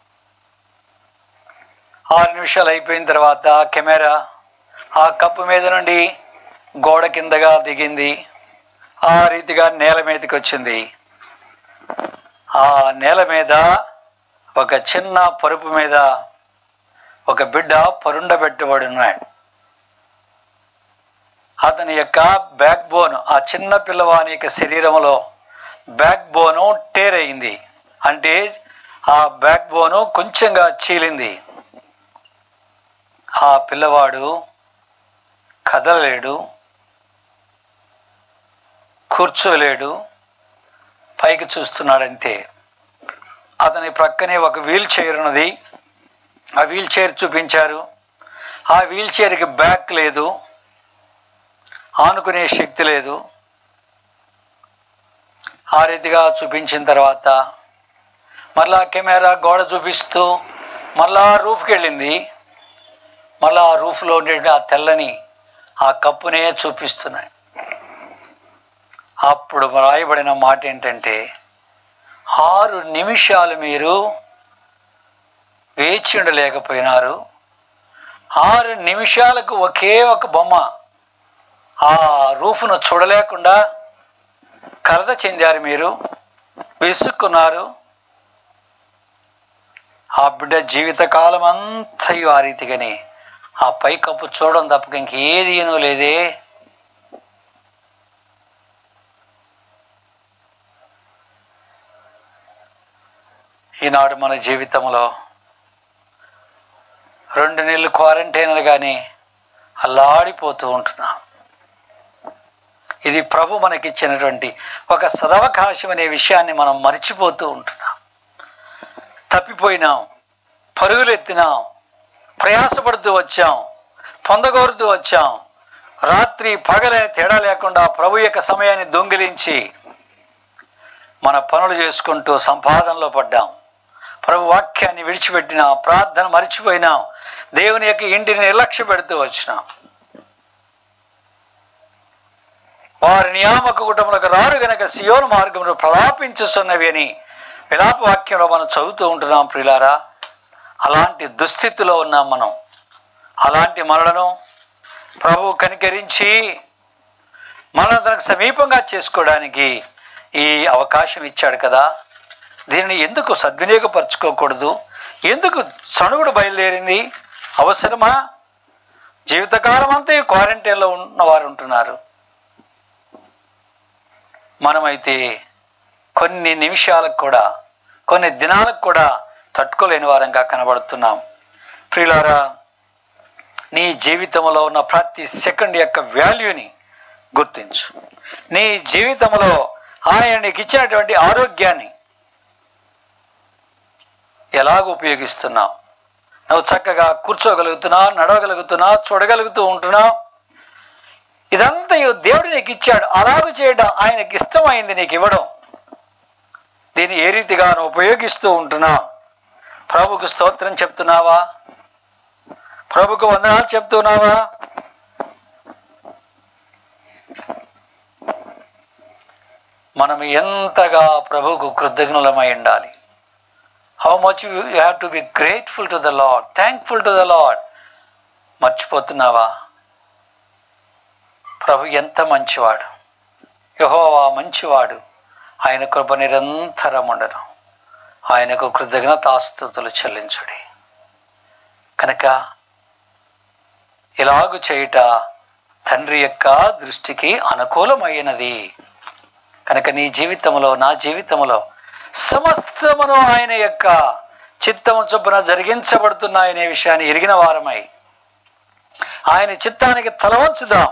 [SPEAKER 1] ఆరు నిమిషాలు అయిపోయిన తర్వాత కెమెరా ఆ కప్పు మీద నుండి గోడ కిందగా దిగింది ఆ రీతిగా నేల మీదకి వచ్చింది ఆ నేల మీద ఒక చిన్న పరుపు మీద ఒక బిడ్డ పరుండబెట్టబడి ఉన్నాడు అతని యొక్క బ్యాక్ బోన్ ఆ చిన్న పిల్లవాని యొక్క శరీరంలో బ్యాక్ బోను టేర్ అయింది అంటే ఆ బ్యాక్ బోను కొంచెంగా చీలింది ఆ పిల్లవాడు కదలలేడు కూర్చోలేడు పైకి చూస్తున్నాడంతే అతని ప్రక్కనే ఒక వీల్ చైర్ ఉన్నది ఆ వీల్ చైర్ చూపించారు ఆ వీల్ చైర్కి బ్యాక్ లేదు ఆనుకునే శక్తి లేదు ఆ రీతిగా చూపించిన తర్వాత మళ్ళా కెమెరా గోడ చూపిస్తూ మళ్ళా రూఫ్కి వెళ్ళింది మళ్ళా ఆ రూఫ్లో ఉండే ఆ తెల్లని ఆ కప్పునే చూపిస్తున్నాయి అప్పుడు రాయబడిన మాట ఏంటంటే ఆరు నిమిషాలు మీరు వేచి ఉండలేకపోయినారు ఆరు నిమిషాలకు ఒకే ఒక బొమ్మ ఆ రూఫ్ను చూడలేకుండా కలత చెందారు మీరు విసుక్కున్నారు ఆ బిడ్డ జీవితకాలం అంతయు ఆ రీతిగానే ఆ పైకప్పు చూడడం తప్పక ఇంకేది ఏనో లేదే ఈనాడు మన జీవితంలో రెండు నెలలు క్వారంటైన్ కానీ అల్లాడిపోతూ ఉంటున్నాం ఇది ప్రభు మనకిచ్చినటువంటి ఒక సదవకాశం అనే విషయాన్ని మనం మర్చిపోతూ ఉంటున్నాం తప్పిపోయినాం పరుగులెత్తినాం ప్రయాసపడుతూ వచ్చాం పొందగోరుతూ వచ్చాం రాత్రి పగలే తేడా లేకుండా ప్రభు యొక్క సమయాన్ని దొంగిలించి మన పనులు చేసుకుంటూ సంపాదనలో పడ్డాం ప్రభు వాక్యాన్ని విడిచిపెట్టినా ప్రార్థన మర్చిపోయినాం దేవుని యొక్క ఇంటిని నిర్లక్ష్య పెడుతూ వచ్చినాం వారి నియామక కుటుంబలకు రారు గనక సియోను మార్గంలో ప్రలాపించుతున్నవి అని విలాప వాక్యంలో మనం చదువుతూ ఉంటున్నాం ప్రిలారా అలాంటి దుస్థితిలో ఉన్నాం మనం అలాంటి మనలను ప్రభు కనికరించి మనం తనకు సమీపంగా చేసుకోవడానికి ఈ అవకాశం ఇచ్చాడు కదా దీనిని ఎందుకు సద్వినియోగపరచుకోకూడదు ఎందుకు సణుగుడు బయలుదేరింది అవసరమా జీవితకాలం అంతా ఈ క్వారంటైన్లో ఉన్నవారు ఉంటున్నారు మనమైతే కొన్ని నిమిషాలకు కూడా కొన్ని దినాలకు కూడా తట్టుకోలేని వారంగా కనబడుతున్నాం ప్రియులారా నీ జీవితంలో ఉన్న ప్రతి సెకండ్ యొక్క వాల్యూని గుర్తించు నీ జీవితంలో ఆయన నీకు ఇచ్చినటువంటి ఆరోగ్యాన్ని ఎలాగ ఉపయోగిస్తున్నావు నువ్వు చక్కగా కూర్చోగలుగుతున్నావు నడవగలుగుతున్నావు చూడగలుగుతూ ఉంటున్నావు ఇదంతా దేవుడు నీకు ఇచ్చాడు అలాగ చేయడం ఆయనకి ఇష్టమైంది నీకు ఇవ్వడం దీన్ని ఏ రీతిగా నువ్వు ఉపయోగిస్తూ ఉంటున్నావు ప్రభుకు స్తోత్రం చెప్తున్నావా ప్రభుకు వందనాలు చెప్తున్నావా మనం ఎంతగా ప్రభువుకు కృతజ్ఞులమై ఉండాలి how much you have to be grateful to the lord thankful to the lord మర్చిపోతున్నావా ప్రభు ఎంత మంచివాడు యహోవా మంచివాడు ఆయన కృప నిరంతరం ఉండను ఆయనకు కృతజ్ఞతాస్తుతులు చెల్లించుడి కనుక ఇలాగు చేయుట తండ్రి యొక్క దృష్టికి అనుకూలమైనది కనుక నీ జీవితంలో నా జీవితంలో సమస్తమును ఆయన యొక్క చిత్తము చొప్పున జరిగించబడుతున్నాయనే విషయాన్ని ఎరిగిన వారమై ఆయన చిత్తానికి తలవంచుదాం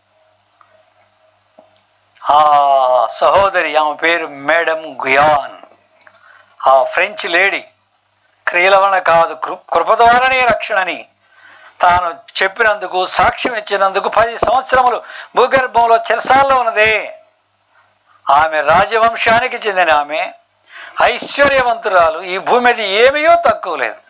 [SPEAKER 1] ఆ సహోదరి ఆమె పేరు మేడం గుయాన్ ఆ ఫ్రెంచ్ లేడీ క్రియల వలన కాదు కృ- కృప ద్వారానే రక్షణని తాను చెప్పినందుకు సాక్ష్యం ఇచ్చినందుకు పది సంవత్సరములు భూగర్భంలో చెరసాల్లో ఉన్నదే ఆమె రాజవంశానికి చెందిన ఆమె ఐశ్వర్యవంతురాలు ఈ భూమి మీద ఏమీయో తక్కువ లేదు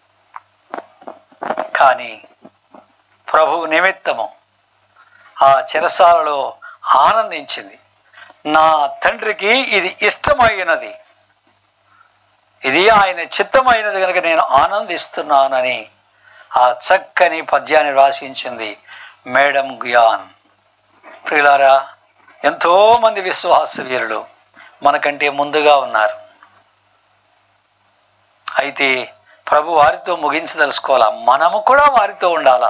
[SPEAKER 1] కానీ ప్రభువు నిమిత్తము ఆ చెరసాలలో ఆనందించింది నా తండ్రికి ఇది ఇష్టమైనది ఇది ఆయన చిత్తమైనది కనుక నేను ఆనందిస్తున్నానని ఆ చక్కని పద్యాన్ని రాసించింది మేడం గుయాన్ ప్రియులారా ఎంతో మంది విశ్వాస వీరులు మనకంటే ముందుగా ఉన్నారు అయితే ప్రభు వారితో ముగించదలుచుకోవాలా మనము కూడా వారితో ఉండాలా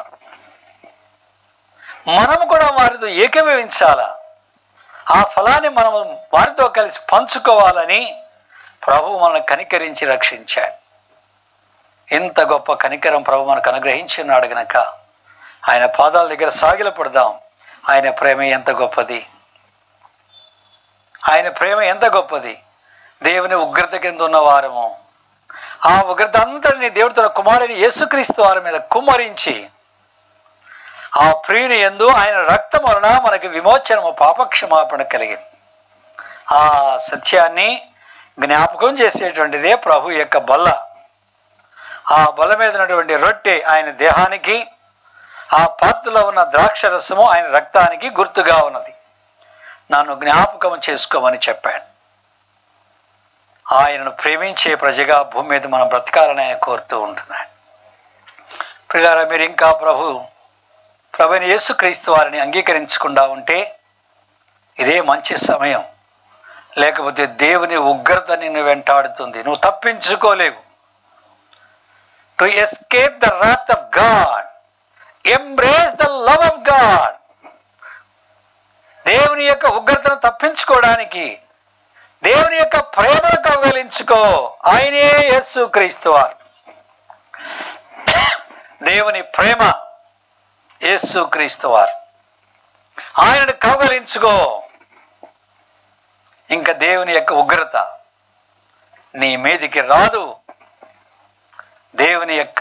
[SPEAKER 1] మనము కూడా వారితో ఏకీభవించాలా ఆ ఫలాన్ని మనం వారితో కలిసి పంచుకోవాలని ప్రభు మనల్ని కనికరించి రక్షించాడు ఇంత గొప్ప కనికరం ప్రభు మనకు అనుగ్రహించి ఉన్నాడు గనక ఆయన పాదాల దగ్గర సాగిల పడదాం ఆయన ప్రేమ ఎంత గొప్పది ఆయన ప్రేమ ఎంత గొప్పది దేవుని ఉగ్రత కింద ఉన్న వారము ఆ ఉగ్రత అంతటిని దేవుడు తన కుమారుని యేసుక్రీస్తు వారి మీద కుమ్మరించి ఆ ప్రియుని ఎందు ఆయన రక్తం వలన మనకి విమోచనము పాపక్షమాపణ కలిగింది ఆ సత్యాన్ని జ్ఞాపకం చేసేటువంటిదే ప్రభు యొక్క బల్ల ఆ బల్ల మీద ఉన్నటువంటి రొట్టె ఆయన దేహానికి ఆ పాత్రలో ఉన్న ద్రాక్ష రసము ఆయన రక్తానికి గుర్తుగా ఉన్నది నన్ను జ్ఞాపకం చేసుకోమని చెప్పాడు ఆయనను ప్రేమించే ప్రజగా భూమి మీద మనం బ్రతకాలని ఆయన కోరుతూ ఉంటున్నాడు ప్రియారా మీరు ఇంకా ప్రభు ప్రభుని యేసుక్రీస్తు వారిని అంగీకరించకుండా ఉంటే ఇదే మంచి సమయం లేకపోతే దేవుని ఉగ్రత నిన్ను వెంటాడుతుంది నువ్వు తప్పించుకోలేవు to escape the wrath of god embrace the love of god దేవుని యొక్క ఉగ్రతను తప్పించుకోవడానికి దేవుని యొక్క ప్రేమను కౌగలించుకో ఆయనే యేసు క్రీస్తు వారు దేవుని ప్రేమ యేసు క్రీస్తు వారు ఆయనను కౌగలించుకో ఇంకా దేవుని యొక్క ఉగ్రత నీ మీదికి రాదు దేవుని యొక్క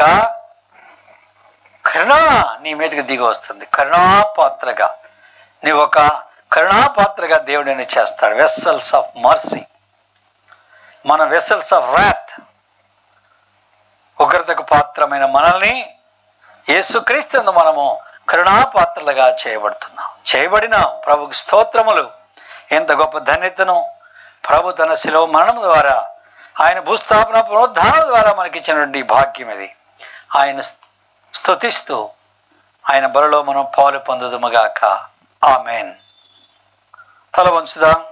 [SPEAKER 1] కరుణ నీ మీదకి దిగి వస్తుంది కరుణాపాత్రగా నీవు ఒక కరుణాపాత్రగా దేవుడిని చేస్తాడు వెస్సల్స్ ఆఫ్ మర్సీ మన వెస్సల్స్ ఆఫ్ రాత్ ఉగ్రతకు పాత్రమైన మనల్ని యేసుక్రీస్తు మనము కరుణాపాత్రలుగా చేయబడుతున్నాం చేయబడినాం ప్రభుకి స్తోత్రములు ఎంత గొప్ప ధన్యతను ప్రభు తన శిలవ మరణం ద్వారా ఆయన భూస్థాపన పునరుద్ధానం ద్వారా మనకిచ్చినటువంటి భాగ్యం ఇది ఆయన స్తుతిస్తూ ఆయన బలలో మనం పాలు పొందుదుముగాక ఆమెన్ తల వంచుదాం